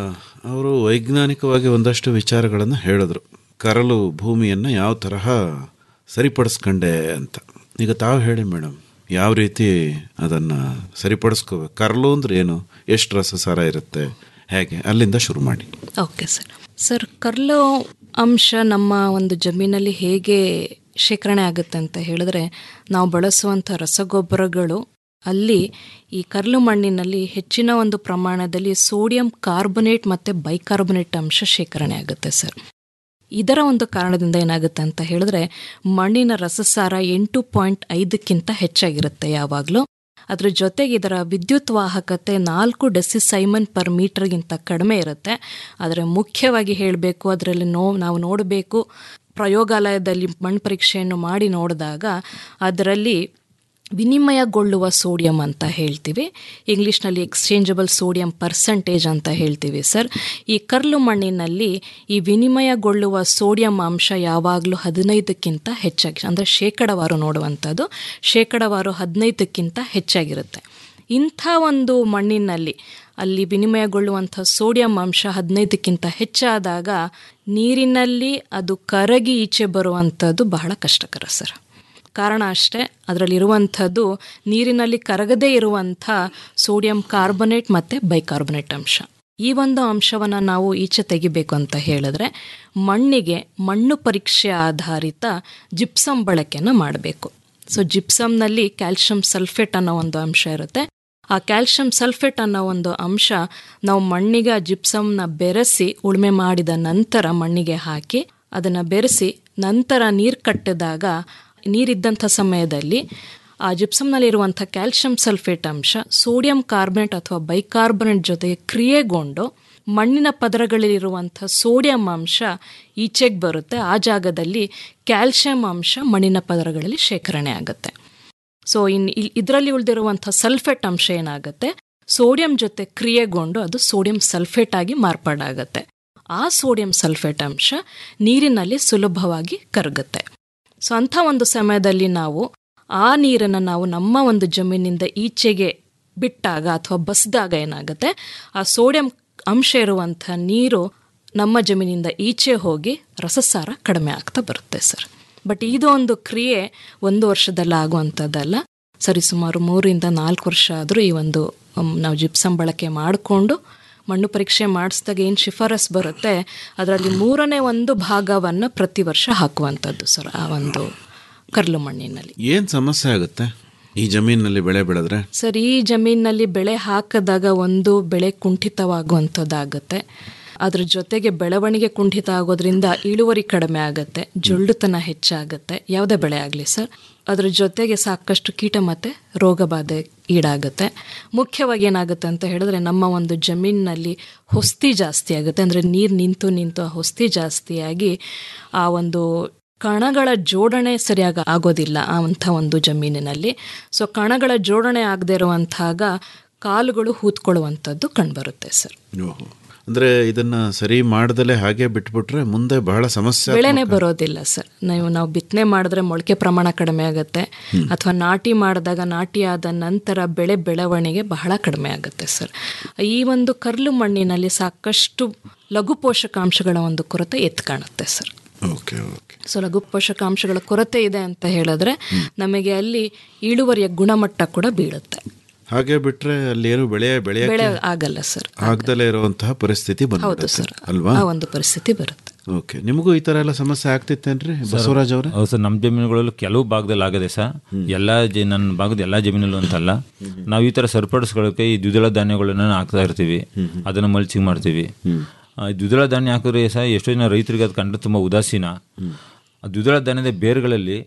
ಅವರು ವೈಜ್ಞಾನಿಕವಾಗಿ ಒಂದಷ್ಟು ವಿಚಾರಗಳನ್ನು ಹೇಳಿದ್ರು ಕರಲು ಭೂಮಿಯನ್ನು ಯಾವ ತರಹ ಸರಿಪಡಿಸ್ಕೊಂಡೆ ಅಂತ ಈಗ ತಾವು ಹೇಳಿ ಮೇಡಮ್ ಯಾವ ರೀತಿ ಅದನ್ನು ಸರಿಪಡಿಸ್ಕೋಬೇಕು ಕರಲು ಅಂದ್ರೆ ಏನು ಎಷ್ಟು ರಸಸಾರ ಇರುತ್ತೆ ಹೇಗೆ ಅಲ್ಲಿಂದ ಶುರು ಮಾಡಿ ಓಕೆ ಸರ್ ಸರ್ ಕರ್ಲು ಅಂಶ ನಮ್ಮ ಒಂದು ಜಮೀನಲ್ಲಿ ಹೇಗೆ ಶೇಖರಣೆ ಆಗುತ್ತೆ ಅಂತ ಹೇಳಿದ್ರೆ ನಾವು ಬಳಸುವಂಥ ರಸಗೊಬ್ಬರಗಳು ಅಲ್ಲಿ ಈ ಕರ್ಲು ಮಣ್ಣಿನಲ್ಲಿ ಹೆಚ್ಚಿನ ಒಂದು ಪ್ರಮಾಣದಲ್ಲಿ ಸೋಡಿಯಂ ಕಾರ್ಬೊನೇಟ್ ಮತ್ತು ಬೈಕಾರ್ಬೊನೇಟ್ ಅಂಶ ಶೇಖರಣೆ ಆಗುತ್ತೆ ಸರ್ ಇದರ ಒಂದು ಕಾರಣದಿಂದ ಏನಾಗುತ್ತೆ ಅಂತ ಹೇಳಿದ್ರೆ ಮಣ್ಣಿನ ರಸಸಾರ ಎಂಟು ಪಾಯಿಂಟ್ ಐದಕ್ಕಿಂತ ಹೆಚ್ಚಾಗಿರುತ್ತೆ ಯಾವಾಗಲೂ ಅದ್ರ ಜೊತೆಗೆ ಇದರ ವಿದ್ಯುತ್ ವಾಹಕತೆ ನಾಲ್ಕು ಡೆಸಿಸೈಮನ್ ಪರ್ ಮೀಟರ್ಗಿಂತ ಕಡಿಮೆ ಇರುತ್ತೆ ಆದರೆ ಮುಖ್ಯವಾಗಿ ಹೇಳಬೇಕು ಅದರಲ್ಲಿ ನೋ ನಾವು ನೋಡಬೇಕು ಪ್ರಯೋಗಾಲಯದಲ್ಲಿ ಮಣ್ಣು ಪರೀಕ್ಷೆಯನ್ನು ಮಾಡಿ ನೋಡಿದಾಗ ಅದರಲ್ಲಿ ವಿನಿಮಯಗೊಳ್ಳುವ ಸೋಡಿಯಂ ಅಂತ ಹೇಳ್ತೀವಿ ಇಂಗ್ಲೀಷ್ನಲ್ಲಿ ಎಕ್ಸ್ಚೇಂಜಬಲ್ ಸೋಡಿಯಂ ಪರ್ಸಂಟೇಜ್ ಅಂತ ಹೇಳ್ತೀವಿ ಸರ್ ಈ ಕರ್ಲು ಮಣ್ಣಿನಲ್ಲಿ ಈ ವಿನಿಮಯಗೊಳ್ಳುವ ಸೋಡಿಯಂ ಅಂಶ ಯಾವಾಗಲೂ ಹದಿನೈದಕ್ಕಿಂತ ಹೆಚ್ಚಾಗಿ ಅಂದರೆ ಶೇಕಡವಾರು ನೋಡುವಂಥದ್ದು ಶೇಕಡವಾರು ಹದಿನೈದಕ್ಕಿಂತ ಹೆಚ್ಚಾಗಿರುತ್ತೆ ಇಂಥ ಒಂದು ಮಣ್ಣಿನಲ್ಲಿ ಅಲ್ಲಿ ವಿನಿಮಯಗೊಳ್ಳುವಂಥ ಸೋಡಿಯಂ ಅಂಶ ಹದಿನೈದಕ್ಕಿಂತ ಹೆಚ್ಚಾದಾಗ ನೀರಿನಲ್ಲಿ ಅದು ಕರಗಿ ಈಚೆ ಬರುವಂಥದ್ದು ಬಹಳ ಕಷ್ಟಕರ ಸರ್ ಕಾರಣ ಅಷ್ಟೇ ಅದರಲ್ಲಿರುವಂಥದ್ದು ನೀರಿನಲ್ಲಿ ಕರಗದೇ ಇರುವಂಥ ಸೋಡಿಯಂ ಕಾರ್ಬೊನೇಟ್ ಮತ್ತು ಬೈಕಾರ್ಬೊನೇಟ್ ಅಂಶ ಈ ಒಂದು ಅಂಶವನ್ನು ನಾವು ಈಚೆ ತೆಗಿಬೇಕು ಅಂತ ಹೇಳಿದ್ರೆ ಮಣ್ಣಿಗೆ ಮಣ್ಣು ಪರೀಕ್ಷೆ ಆಧಾರಿತ ಜಿಪ್ಸಮ್ ಬಳಕೆಯನ್ನು ಮಾಡಬೇಕು ಸೊ ಜಿಪ್ಸಮ್ನಲ್ಲಿ ಕ್ಯಾಲ್ಶಿಯಂ ಸಲ್ಫೇಟ್ ಅನ್ನೋ ಒಂದು ಅಂಶ ಇರುತ್ತೆ ಆ ಕ್ಯಾಲ್ಶಿಯಂ ಸಲ್ಫೇಟ್ ಅನ್ನೋ ಒಂದು ಅಂಶ ನಾವು ಮಣ್ಣಿಗೆ ಆ ಜಿಪ್ಸಮ್ನ ಬೆರೆಸಿ ಉಳುಮೆ ಮಾಡಿದ ನಂತರ ಮಣ್ಣಿಗೆ ಹಾಕಿ ಅದನ್ನು ಬೆರೆಸಿ ನಂತರ ನೀರು ಕಟ್ಟಿದಾಗ ನೀರಿದ್ದಂಥ ಸಮಯದಲ್ಲಿ ಆ ಜಿಪ್ಸಮ್ನಲ್ಲಿರುವಂಥ ಕ್ಯಾಲ್ಶಿಯಂ ಸಲ್ಫೇಟ್ ಅಂಶ ಸೋಡಿಯಂ ಕಾರ್ಬನೇಟ್ ಅಥವಾ ಬೈಕಾರ್ಬನೇಟ್ ಜೊತೆಗೆ ಕ್ರಿಯೆಗೊಂಡು ಮಣ್ಣಿನ ಪದರಗಳಲ್ಲಿರುವಂಥ ಸೋಡಿಯಂ ಅಂಶ ಈಚೆಗೆ ಬರುತ್ತೆ ಆ ಜಾಗದಲ್ಲಿ ಕ್ಯಾಲ್ಶಿಯಂ ಅಂಶ ಮಣ್ಣಿನ ಪದರಗಳಲ್ಲಿ ಶೇಖರಣೆ ಆಗುತ್ತೆ ಸೊ ಇನ್ ಇದರಲ್ಲಿ ಉಳಿದಿರುವಂಥ ಸಲ್ಫೇಟ್ ಅಂಶ ಏನಾಗುತ್ತೆ ಸೋಡಿಯಂ ಜೊತೆ ಕ್ರಿಯೆಗೊಂಡು ಅದು ಸೋಡಿಯಂ ಸಲ್ಫೇಟ್ ಆಗಿ ಮಾರ್ಪಾಡಾಗತ್ತೆ ಆ ಸೋಡಿಯಂ ಸಲ್ಫೇಟ್ ಅಂಶ ನೀರಿನಲ್ಲಿ ಸುಲಭವಾಗಿ ಕರಗುತ್ತೆ ಸೊ ಅಂಥ ಒಂದು ಸಮಯದಲ್ಲಿ ನಾವು ಆ ನೀರನ್ನು ನಾವು ನಮ್ಮ ಒಂದು ಜಮೀನಿಂದ ಈಚೆಗೆ ಬಿಟ್ಟಾಗ ಅಥವಾ ಬಸ್ದಾಗ ಏನಾಗುತ್ತೆ ಆ ಸೋಡಿಯಂ ಅಂಶ ಇರುವಂಥ ನೀರು ನಮ್ಮ ಜಮೀನಿಂದ ಈಚೆ ಹೋಗಿ ರಸಸಾರ ಕಡಿಮೆ ಆಗ್ತಾ ಬರುತ್ತೆ ಸರ್ ಬಟ್ ಇದು ಒಂದು ಕ್ರಿಯೆ ಒಂದು ವರ್ಷದಲ್ಲಿ ಆಗುವಂಥದ್ದಲ್ಲ ಸರಿಸುಮಾರು ಮೂರಿಂದ ನಾಲ್ಕು ವರ್ಷ ಆದರೂ ಈ ಒಂದು ನಾವು ಜಿಪ್ಸಮ್ ಬಳಕೆ ಮಾಡಿಕೊಂಡು ಮಣ್ಣು ಪರೀಕ್ಷೆ ಮಾಡಿಸಿದಾಗ ಏನು ಶಿಫಾರಸ್ ಬರುತ್ತೆ ಅದರಲ್ಲಿ ಮೂರನೇ ಒಂದು ಭಾಗವನ್ನು ಪ್ರತಿ ವರ್ಷ ಹಾಕುವಂಥದ್ದು ಸರ್ ಆ ಒಂದು ಕರ್ಲು ಮಣ್ಣಿನಲ್ಲಿ ಏನು ಸಮಸ್ಯೆ ಆಗುತ್ತೆ ಈ ಜಮೀನಿನಲ್ಲಿ ಬೆಳೆ ಬೆಳೆದ್ರೆ ಸರ್ ಈ ಜಮೀನಿನಲ್ಲಿ ಬೆಳೆ ಹಾಕಿದಾಗ ಒಂದು ಬೆಳೆ ಕುಂಠಿತವಾಗುವಂಥದ್ದಾಗುತ್ತೆ ಅದ್ರ ಜೊತೆಗೆ ಬೆಳವಣಿಗೆ ಕುಂಠಿತ ಆಗೋದ್ರಿಂದ ಇಳುವರಿ ಕಡಿಮೆ ಆಗುತ್ತೆ ಜೊಳ್ಳುತನ ಹೆಚ್ಚಾಗುತ್ತೆ ಯಾವುದೇ ಬೆಳೆ ಆಗಲಿ ಸರ್ ಅದ್ರ ಜೊತೆಗೆ ಸಾಕಷ್ಟು ಕೀಟ ಮತ್ತು ರೋಗ ಬಾಧೆ ಈಡಾಗುತ್ತೆ ಮುಖ್ಯವಾಗಿ ಏನಾಗುತ್ತೆ ಅಂತ ಹೇಳಿದ್ರೆ ನಮ್ಮ ಒಂದು ಜಮೀನಿನಲ್ಲಿ ಹೊಸ್ತಿ ಜಾಸ್ತಿ ಆಗುತ್ತೆ ಅಂದರೆ ನೀರು ನಿಂತು ನಿಂತು ಆ ಹೊಸ್ತಿ ಜಾಸ್ತಿಯಾಗಿ ಆ ಒಂದು ಕಣಗಳ ಜೋಡಣೆ ಸರಿಯಾಗಿ ಆಗೋದಿಲ್ಲ ಆ ಅಂಥ ಒಂದು ಜಮೀನಿನಲ್ಲಿ ಸೊ ಕಣಗಳ ಜೋಡಣೆ ಆಗದೆ ಇರುವಂತಾಗ ಕಾಲುಗಳು ಹೂತ್ಕೊಳ್ಳುವಂಥದ್ದು ಕಂಡುಬರುತ್ತೆ ಸರ್ ಓಹೋ ಅಂದ್ರೆ ಇದನ್ನ ಸರಿ ಮಾಡ್ದಲೆ ಹಾಗೆ ಬಿಟ್ಬಿಟ್ರೆ ಮುಂದೆ ಬಹಳ ಸಮಸ್ಯೆ ಬೆಳೆನೇ ಬರೋದಿಲ್ಲ ಸರ್ ನೀವು ನಾವು ಬಿತ್ತನೆ ಮಾಡಿದ್ರೆ ಮೊಳಕೆ ಪ್ರಮಾಣ ಕಡಿಮೆ ಆಗುತ್ತೆ ಅಥವಾ ನಾಟಿ ಮಾಡಿದಾಗ ನಾಟಿ ಆದ ನಂತರ ಬೆಳೆ ಬೆಳವಣಿಗೆ ಬಹಳ ಕಡಿಮೆ ಆಗುತ್ತೆ ಸರ್ ಈ ಒಂದು ಕರ್ಲು ಮಣ್ಣಿನಲ್ಲಿ ಸಾಕಷ್ಟು ಲಘು ಪೋಷಕಾಂಶಗಳ ಒಂದು ಕೊರತೆ ಎತ್ತು ಕಾಣುತ್ತೆ ಸರ್ ಓಕೆ ಓಕೆ ಸೊ ಲಘು ಪೋಷಕಾಂಶಗಳ ಕೊರತೆ ಇದೆ ಅಂತ ಹೇಳಿದ್ರೆ ನಮಗೆ ಅಲ್ಲಿ ಇಳುವರಿಯ ಗುಣಮಟ್ಟ ಕೂಡ ಬೀಳುತ್ತೆ ಹಾಗೆ ಬಿಟ್ರೆ ಅಲ್ಲಿ ಏನು ಬೆಳೆ ಬೆಳೆಯ ಬೆಳೆ ಆಗಲ್ಲ ಸರ್ ಆಗ್ದಲೇ ಇರುವಂತಹ ಪರಿಸ್ಥಿತಿ ಹೌದು ಬಂದ್ಬಿಡುತ್ತೆ ಸರ್ ಅಲ್ವಾ ಆ ಒಂದು ಪರಿಸ್ಥಿತಿ ಬರುತ್ತೆ ಓಕೆ ನಿಮಗೂ ಈ ತರ ಎಲ್ಲ ಸಮಸ್ಯೆ ಆಗ್ತಿತ್ತೇನ್ರಿ ಬಸವರಾಜ್ ಅವರೇ ಹೌದು ಸರ್ ನಮ್ಮ ಜಮೀನುಗಳಲ್ಲೂ ಕೆಲವು ಭಾಗದಲ್ಲಿ ಆಗದೆ ಸರ್ ಎಲ್ಲ ಜ ನನ್ನ ಭಾಗದ ಎಲ್ಲ ಜಮೀನಲ್ಲೂ ಅಂತಲ್ಲ ನಾವು ಈ ಥರ ಸರಿಪಡಿಸ್ಕೊಳ್ಳೋಕೆ ಈ ದ್ವಿದಳ ಧಾನ್ಯಗಳನ್ನ ಹಾಕ್ತಾ ಇರ್ತೀವಿ ಅದನ್ನು ಮಲ್ಚಿಂಗ್ ಮಾಡ್ತೀವಿ ಆ, ಈ ದ್ವಿದಳ ಧಾನ್ಯ ಹಾಕಿದ್ರೆ ಸಹ ಎಷ್ಟೋ ಜನ ರೈತರಿಗೆ ಅದು ಕಂಡ್ರೆ ತುಂಬ ಉದಾಸೀನ ಆ ದ್ವಿದಳ ಧಾನ್ಯದ ಬೇರುಗಳಲ್ಲಿ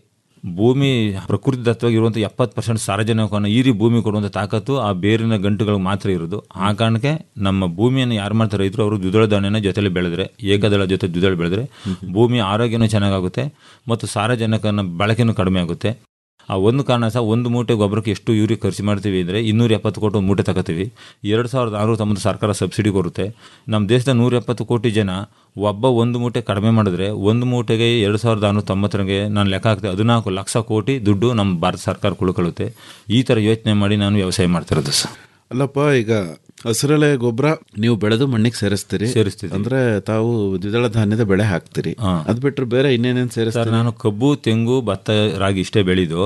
ಭೂಮಿ ಪ್ರಕೃತಿ ದತ್ತವಾಗಿ ಇರುವಂಥ ಎಪ್ಪತ್ತು ಪರ್ಸೆಂಟ್ ಸಾರಜನಕವನ್ನು ಹೀರಿ ಭೂಮಿ ಕೊಡುವಂಥ ತಾಕತ್ತು ಆ ಬೇರಿನ ಗಂಟುಗಳಿಗೆ ಮಾತ್ರ ಇರೋದು ಆ ಕಾರಣಕ್ಕೆ ನಮ್ಮ ಭೂಮಿಯನ್ನು ಯಾರು ಮಾಡ್ತಾರೆ ರೈತರು ಅವರು ದ್ವಿದಳ ಧಾನ್ಯನ ಜೊತೆಲಿ ಬೆಳೆದ್ರೆ ಏಕದಳ ಜೊತೆ ದ್ವಿದಳ ಬೆಳೆದ್ರೆ ಭೂಮಿಯ ಆರೋಗ್ಯನೂ ಚೆನ್ನಾಗಾಗುತ್ತೆ ಮತ್ತು ಸಾರಜನಕನ ಬಳಕೆನೂ ಕಡಿಮೆ ಆಗುತ್ತೆ ಆ ಒಂದು ಕಾರಣ ಸಹ ಒಂದು ಮೂಟೆ ಗೊಬ್ಬರಕ್ಕೆ ಎಷ್ಟು ಯೂರಿ ಖರ್ಚು ಮಾಡ್ತೀವಿ ಅಂದರೆ ಇನ್ನೂರ ಎಪ್ಪತ್ತು ಕೋಟಿ ಒಂದು ಮೂಟೆ ತಗೋತೀವಿ ಎರಡು ಸಾವಿರದ ಆರುನೂರ ತೊಂಬತ್ತು ಸರ್ಕಾರ ಸಬ್ಸಿಡಿ ಕೊಡುತ್ತೆ ನಮ್ಮ ದೇಶದ ನೂರ ಎಪ್ಪತ್ತು ಕೋಟಿ ಜನ ಒಬ್ಬ ಒಂದು ಮೂಟೆ ಕಡಿಮೆ ಮಾಡಿದ್ರೆ ಒಂದು ಮೂಟೆಗೆ ಎರಡು ಸಾವಿರದ ಆರುನೂರ ತೊಂಬತ್ತರಿಗೆ ನಾನು ಲೆಕ್ಕ ಹಾಕ್ತೆ ಹದಿನಾಲ್ಕು ಲಕ್ಷ ಕೋಟಿ ದುಡ್ಡು ನಮ್ಮ ಭಾರತ ಸರ್ಕಾರ ಕುಳ್ಕೊಳ್ಳುತ್ತೆ ಈ ಥರ ಯೋಚನೆ ಮಾಡಿ ನಾನು ವ್ಯವಸಾಯ ಮಾಡ್ತಿರೋದು ಸರ್ ಅಲ್ಲಪ್ಪ ಈಗ ಹಸಿರೆಲೆ ಗೊಬ್ಬರ ನೀವು ಬೆಳೆದು ಮಣ್ಣಿಗೆ ಸೇರಿಸ್ತೀರಿ ಸೇರಿಸ್ತೀವಿ. ಅಂದ್ರೆ ತಾವು ದ್ವಿದಳ ಧಾನ್ಯದ ಬೆಳೆ ಹಾಕ್ತೀರಿ ಹಾ. ಅದ್ ಬಿಟ್ರೆ ಬೇರೆ ಇನ್ನೇನೇನ್ ಸರ್ ಸೇರಿಸ್ತಾರೆ ನಾನು ಕಬ್ಬು ತೆಂಗು ಭತ್ತ ರಾಗಿ ಇಷ್ಟೇ ಬೆಳೆದು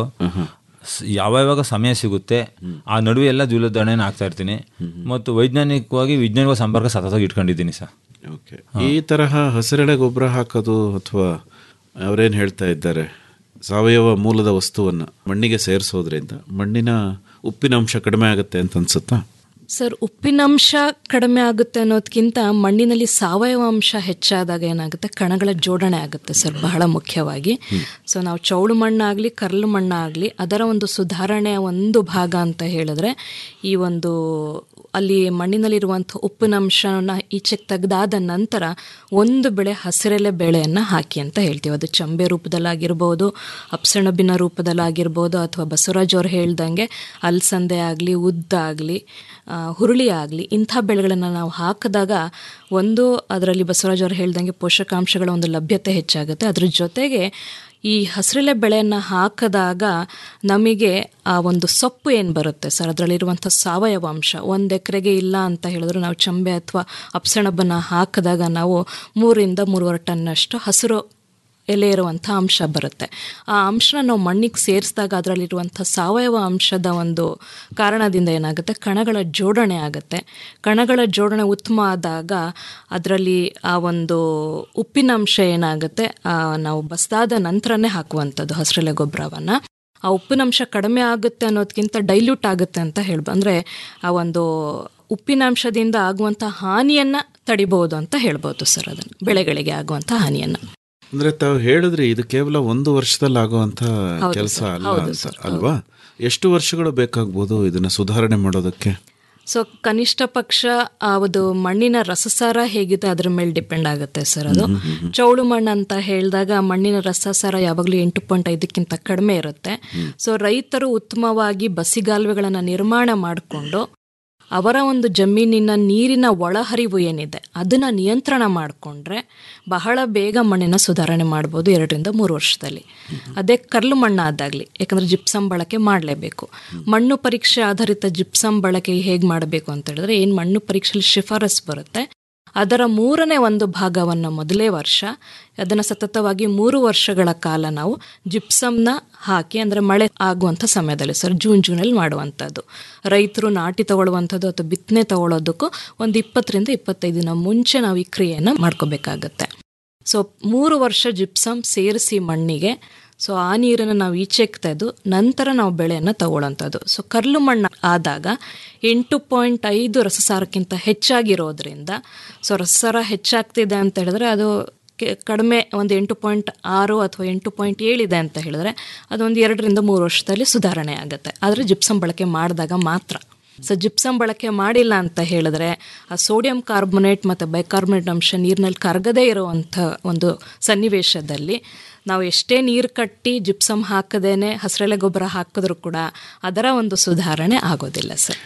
ಸ್- ಯಾವ್ಯಾವಾಗ ಸಮಯ ಸಿಗುತ್ತೆ ಆ ನಡುವೆ ಎಲ್ಲ ದ್ವಿಲೋಧಣೆನ ಹಾಕ್ತಾ ಇರ್ತೀನಿ ಮತ್ತು ವೈಜ್ಞಾನಿಕವಾಗಿ ವಿಜ್ಞಾನಿಕ ಸಂಪರ್ಕ ಸತತವಾಗಿ ಇಟ್ಕೊಂಡಿದ್ದೀನಿ ಸರ್ ಓಕೆ ಈ ತರಹ ಹಸಿರೆಳೆ ಗೊಬ್ಬರ ಹಾಕೋದು ಅಥವಾ ಅವರೇನು ಹೇಳ್ತಾ ಇದ್ದಾರೆ ಸಾವಯವ ಮೂಲದ ವಸ್ತುವನ್ನ ಮಣ್ಣಿಗೆ ಸೇರಿಸೋದ್ರಿಂದ ಮಣ್ಣಿನ ಉಪ್ಪಿನಂಶ ಕಡಿಮೆ ಆಗುತ್ತೆ ಅಂತ ಅನ್ಸುತ್ತಾ ಸರ್ ಉಪ್ಪಿನಂಶ ಕಡಿಮೆ ಆಗುತ್ತೆ ಅನ್ನೋದಕ್ಕಿಂತ ಮಣ್ಣಿನಲ್ಲಿ ಸಾವಯವ ಅಂಶ ಹೆಚ್ಚಾದಾಗ ಏನಾಗುತ್ತೆ ಕಣಗಳ ಜೋಡಣೆ ಆಗುತ್ತೆ ಸರ್ ಬಹಳ ಮುಖ್ಯವಾಗಿ ಸೊ ನಾವು ಚೌಳು ಮಣ್ಣಾಗಲಿ ಕರ್ಲು ಮಣ್ಣಾಗಲಿ ಅದರ ಒಂದು ಸುಧಾರಣೆಯ ಒಂದು ಭಾಗ ಅಂತ ಹೇಳಿದ್ರೆ ಈ ಒಂದು ಅಲ್ಲಿ ಮಣ್ಣಿನಲ್ಲಿರುವಂಥ ಉಪ್ಪಿನಂಶನ ಈಚೆಗೆ ತೆಗೆದಾದ ನಂತರ ಒಂದು ಬೆಳೆ ಹಸಿರೆಲೆ ಬೆಳೆಯನ್ನು ಹಾಕಿ ಅಂತ ಹೇಳ್ತೀವಿ ಅದು ಚಂಬೆ ರೂಪದಲ್ಲಾಗಿರ್ಬೋದು ಅಪ್ಸಣಬಿನ ರೂಪದಲ್ಲಾಗಿರ್ಬೋದು ಅಥವಾ ಬಸವರಾಜ್ ಅವ್ರು ಹೇಳ್ದಂಗೆ ಅಲಸಂದೆ ಆಗಲಿ ಉದ್ದಾಗಲಿ ಹುರುಳಿ ಆಗಲಿ ಇಂಥ ಬೆಳೆಗಳನ್ನು ನಾವು ಹಾಕಿದಾಗ ಒಂದು ಅದರಲ್ಲಿ ಬಸವರಾಜ್ ಅವರು ಹೇಳ್ದಂಗೆ ಪೋಷಕಾಂಶಗಳ ಒಂದು ಲಭ್ಯತೆ ಹೆಚ್ಚಾಗುತ್ತೆ ಅದ್ರ ಜೊತೆಗೆ ಈ ಹಸಿರೆಲೆ ಬೆಳೆಯನ್ನು ಹಾಕಿದಾಗ ನಮಗೆ ಆ ಒಂದು ಸೊಪ್ಪು ಏನು ಬರುತ್ತೆ ಸರ್ ಅದರಲ್ಲಿರುವಂಥ ಸಾವಯವ ಅಂಶ ಒಂದು ಎಕರೆಗೆ ಇಲ್ಲ ಅಂತ ಹೇಳಿದ್ರೆ ನಾವು ಚಂಬೆ ಅಥವಾ ಅಪ್ಸಣಬನ್ನು ಹಾಕಿದಾಗ ನಾವು ಮೂರಿಂದ ಮೂರುವರೆ ಟನ್ನಷ್ಟು ಹಸಿರು ಎಲೆ ಇರುವಂಥ ಅಂಶ ಬರುತ್ತೆ ಆ ಅಂಶನ ನಾವು ಮಣ್ಣಿಗೆ ಸೇರಿಸಿದಾಗ ಅದರಲ್ಲಿರುವಂಥ ಸಾವಯವ ಅಂಶದ ಒಂದು ಕಾರಣದಿಂದ ಏನಾಗುತ್ತೆ ಕಣಗಳ ಜೋಡಣೆ ಆಗುತ್ತೆ ಕಣಗಳ ಜೋಡಣೆ ಉತ್ತಮ ಆದಾಗ ಅದರಲ್ಲಿ ಆ ಒಂದು ಉಪ್ಪಿನಂಶ ಏನಾಗುತ್ತೆ ಆ ನಾವು ಬಸ್ದಾದ ನಂತರನೇ ಹಾಕುವಂಥದ್ದು ಹಸಿರೆಲೆ ಗೊಬ್ಬರವನ್ನು ಆ ಉಪ್ಪಿನಂಶ ಕಡಿಮೆ ಆಗುತ್ತೆ ಅನ್ನೋದಕ್ಕಿಂತ ಡೈಲ್ಯೂಟ್ ಆಗುತ್ತೆ ಅಂತ ಹೇಳ್ಬೋದು ಅಂದರೆ ಆ ಒಂದು ಉಪ್ಪಿನಾಂಶದಿಂದ ಆಗುವಂಥ ಹಾನಿಯನ್ನು ತಡಿಬೋದು ಅಂತ ಹೇಳ್ಬೋದು ಸರ್ ಅದನ್ನು ಬೆಳೆಗಳಿಗೆ ಆಗುವಂಥ ಹಾನಿಯನ್ನು ಅಂದ್ರೆ ತಾವು ಹೇಳಿದ್ರಿ ಇದು ಕೇವಲ ಒಂದು ವರ್ಷದಲ್ಲಿ ಆಗುವಂತ ಹೌದು ಕೆಲಸ ಸರ್, ಅಲ್ಲ ಹೌದು ಅಂತ ಸರ್, ಅಲ್ವಾ ಎಷ್ಟು ವರ್ಷಗಳು ಬೇಕಾಗ್ಬೋದು ಇದನ್ನ ಸುಧಾರಣೆ ಮಾಡೋದಕ್ಕೆ ಸೊ ಕನಿಷ್ಠ ಪಕ್ಷ ಅದು ಮಣ್ಣಿನ ರಸಸಾರ ಹೇಗಿದೆ ಅದ್ರ ಮೇಲೆ ಡಿಪೆಂಡ್ ಆಗುತ್ತೆ ಸರ್ ಅದು ಚೌಳು ಮಣ್ಣು ಅಂತ ಹೇಳಿದಾಗ ಮಣ್ಣಿನ ರಸಸಾರ ಯಾವಾಗಲೂ ಎಂಟು ಪಾಯಿಂಟ್ ಐದಕ್ಕಿಂತ ಕಡಿಮೆ ಇರುತ್ತೆ ಸೊ ರೈತರು ಉತ್ತಮವಾಗಿ ಬಸಿಗಾಲುವೆಗಳನ್ನು ನಿರ್ಮಾಣ ಮಾಡಿಕೊಂಡು ಅವರ ಒಂದು ಜಮೀನಿನ ನೀರಿನ ಒಳಹರಿವು ಏನಿದೆ ಅದನ್ನ ನಿಯಂತ್ರಣ ಮಾಡಿಕೊಂಡ್ರೆ ಬಹಳ ಬೇಗ ಮಣ್ಣಿನ ಸುಧಾರಣೆ ಮಾಡ್ಬೋದು ಎರಡರಿಂದ ಮೂರು ವರ್ಷದಲ್ಲಿ ಅದೇ ಕರ್ಲು ಮಣ್ಣು ಆದಾಗಲಿ ಯಾಕಂದ್ರೆ ಜಿಪ್ಸಮ್ ಬಳಕೆ ಮಾಡಲೇಬೇಕು ಮಣ್ಣು ಪರೀಕ್ಷೆ ಆಧಾರಿತ ಜಿಪ್ಸಮ್ ಬಳಕೆ ಹೇಗೆ ಮಾಡಬೇಕು ಅಂತ ಹೇಳಿದ್ರೆ ಏನು ಮಣ್ಣು ಪರೀಕ್ಷೆಯಲ್ಲಿ ಶಿಫಾರಸ್ ಬರುತ್ತೆ ಅದರ ಮೂರನೇ ಒಂದು ಭಾಗವನ್ನು ಮೊದಲೇ ವರ್ಷ ಅದನ್ನು ಸತತವಾಗಿ ಮೂರು ವರ್ಷಗಳ ಕಾಲ ನಾವು ಜಿಪ್ಸಮ್ನ ಹಾಕಿ ಅಂದರೆ ಮಳೆ ಆಗುವಂಥ ಸಮಯದಲ್ಲಿ ಸರ್ ಜೂನ್ ಜೂನಲ್ಲಿ ಮಾಡುವಂಥದ್ದು ರೈತರು ನಾಟಿ ತಗೊಳ್ಳುವಂಥದ್ದು ಅಥವಾ ಬಿತ್ತನೆ ತಗೊಳ್ಳೋದಕ್ಕೂ ಒಂದು ಇಪ್ಪತ್ತರಿಂದ ಇಪ್ಪತ್ತೈದು ದಿನ ಮುಂಚೆ ನಾವು ಈ ಕ್ರಿಯೆಯನ್ನು ಮಾಡ್ಕೋಬೇಕಾಗತ್ತೆ ಸೊ ಮೂರು ವರ್ಷ ಜಿಪ್ಸಮ್ ಸೇರಿಸಿ ಮಣ್ಣಿಗೆ ಸೊ ಆ ನೀರನ್ನು ನಾವು ಈಚೆಗೆ ತೆಗೆದು ನಂತರ ನಾವು ಬೆಳೆಯನ್ನು ತಗೊಳ್ಳೋಂಥದ್ದು ಸೊ ಕರ್ಲು ಮಣ್ಣು ಆದಾಗ ಎಂಟು ಪಾಯಿಂಟ್ ಐದು ರಸಸಾರಕ್ಕಿಂತ ಹೆಚ್ಚಾಗಿರೋದ್ರಿಂದ ಸೊ ರಸಸಾರ ಹೆಚ್ಚಾಗ್ತಿದೆ ಅಂತ ಹೇಳಿದ್ರೆ ಅದು ಕೆ- ಕಡಿಮೆ ಒಂದು ಎಂಟು ಪಾಯಿಂಟ್ ಆರು ಅಥವಾ ಎಂಟು ಪಾಯಿಂಟ್ ಏಳಿದೆ ಅಂತ ಹೇಳಿದ್ರೆ ಅದೊಂದು ಎರಡರಿಂದ ಮೂರು ವರ್ಷದಲ್ಲಿ ಸುಧಾರಣೆ ಆಗುತ್ತೆ ಆದರೆ ಜಿಪ್ಸಮ್ ಬಳಕೆ ಮಾಡಿದಾಗ ಮಾತ್ರ ಸೊ ಜಿಪ್ಸಮ್ ಬಳಕೆ ಮಾಡಿಲ್ಲ ಅಂತ ಹೇಳಿದ್ರೆ ಆ ಸೋಡಿಯಂ ಕಾರ್ಬೊನೇಟ್ ಮತ್ತು ಬೈಕಾರ್ಬೊನೇಟ್ ಅಂಶ ನೀರಿನಲ್ಲಿ ಕರಗದೇ ಇರುವಂಥ ಒಂದು ಸನ್ನಿವೇಶದಲ್ಲಿ ನಾವು ಎಷ್ಟೇ ನೀರು ಕಟ್ಟಿ ಜಿಪ್ಸಮ್ ಹಾಕದೇನೆ ಹಸಿರೆಲೆ ಗೊಬ್ಬರ ಹಾಕಿದ್ರೂ ಕೂಡ ಅದರ ಒಂದು ಸುಧಾರಣೆ ಆಗೋದಿಲ್ಲ ಸರ್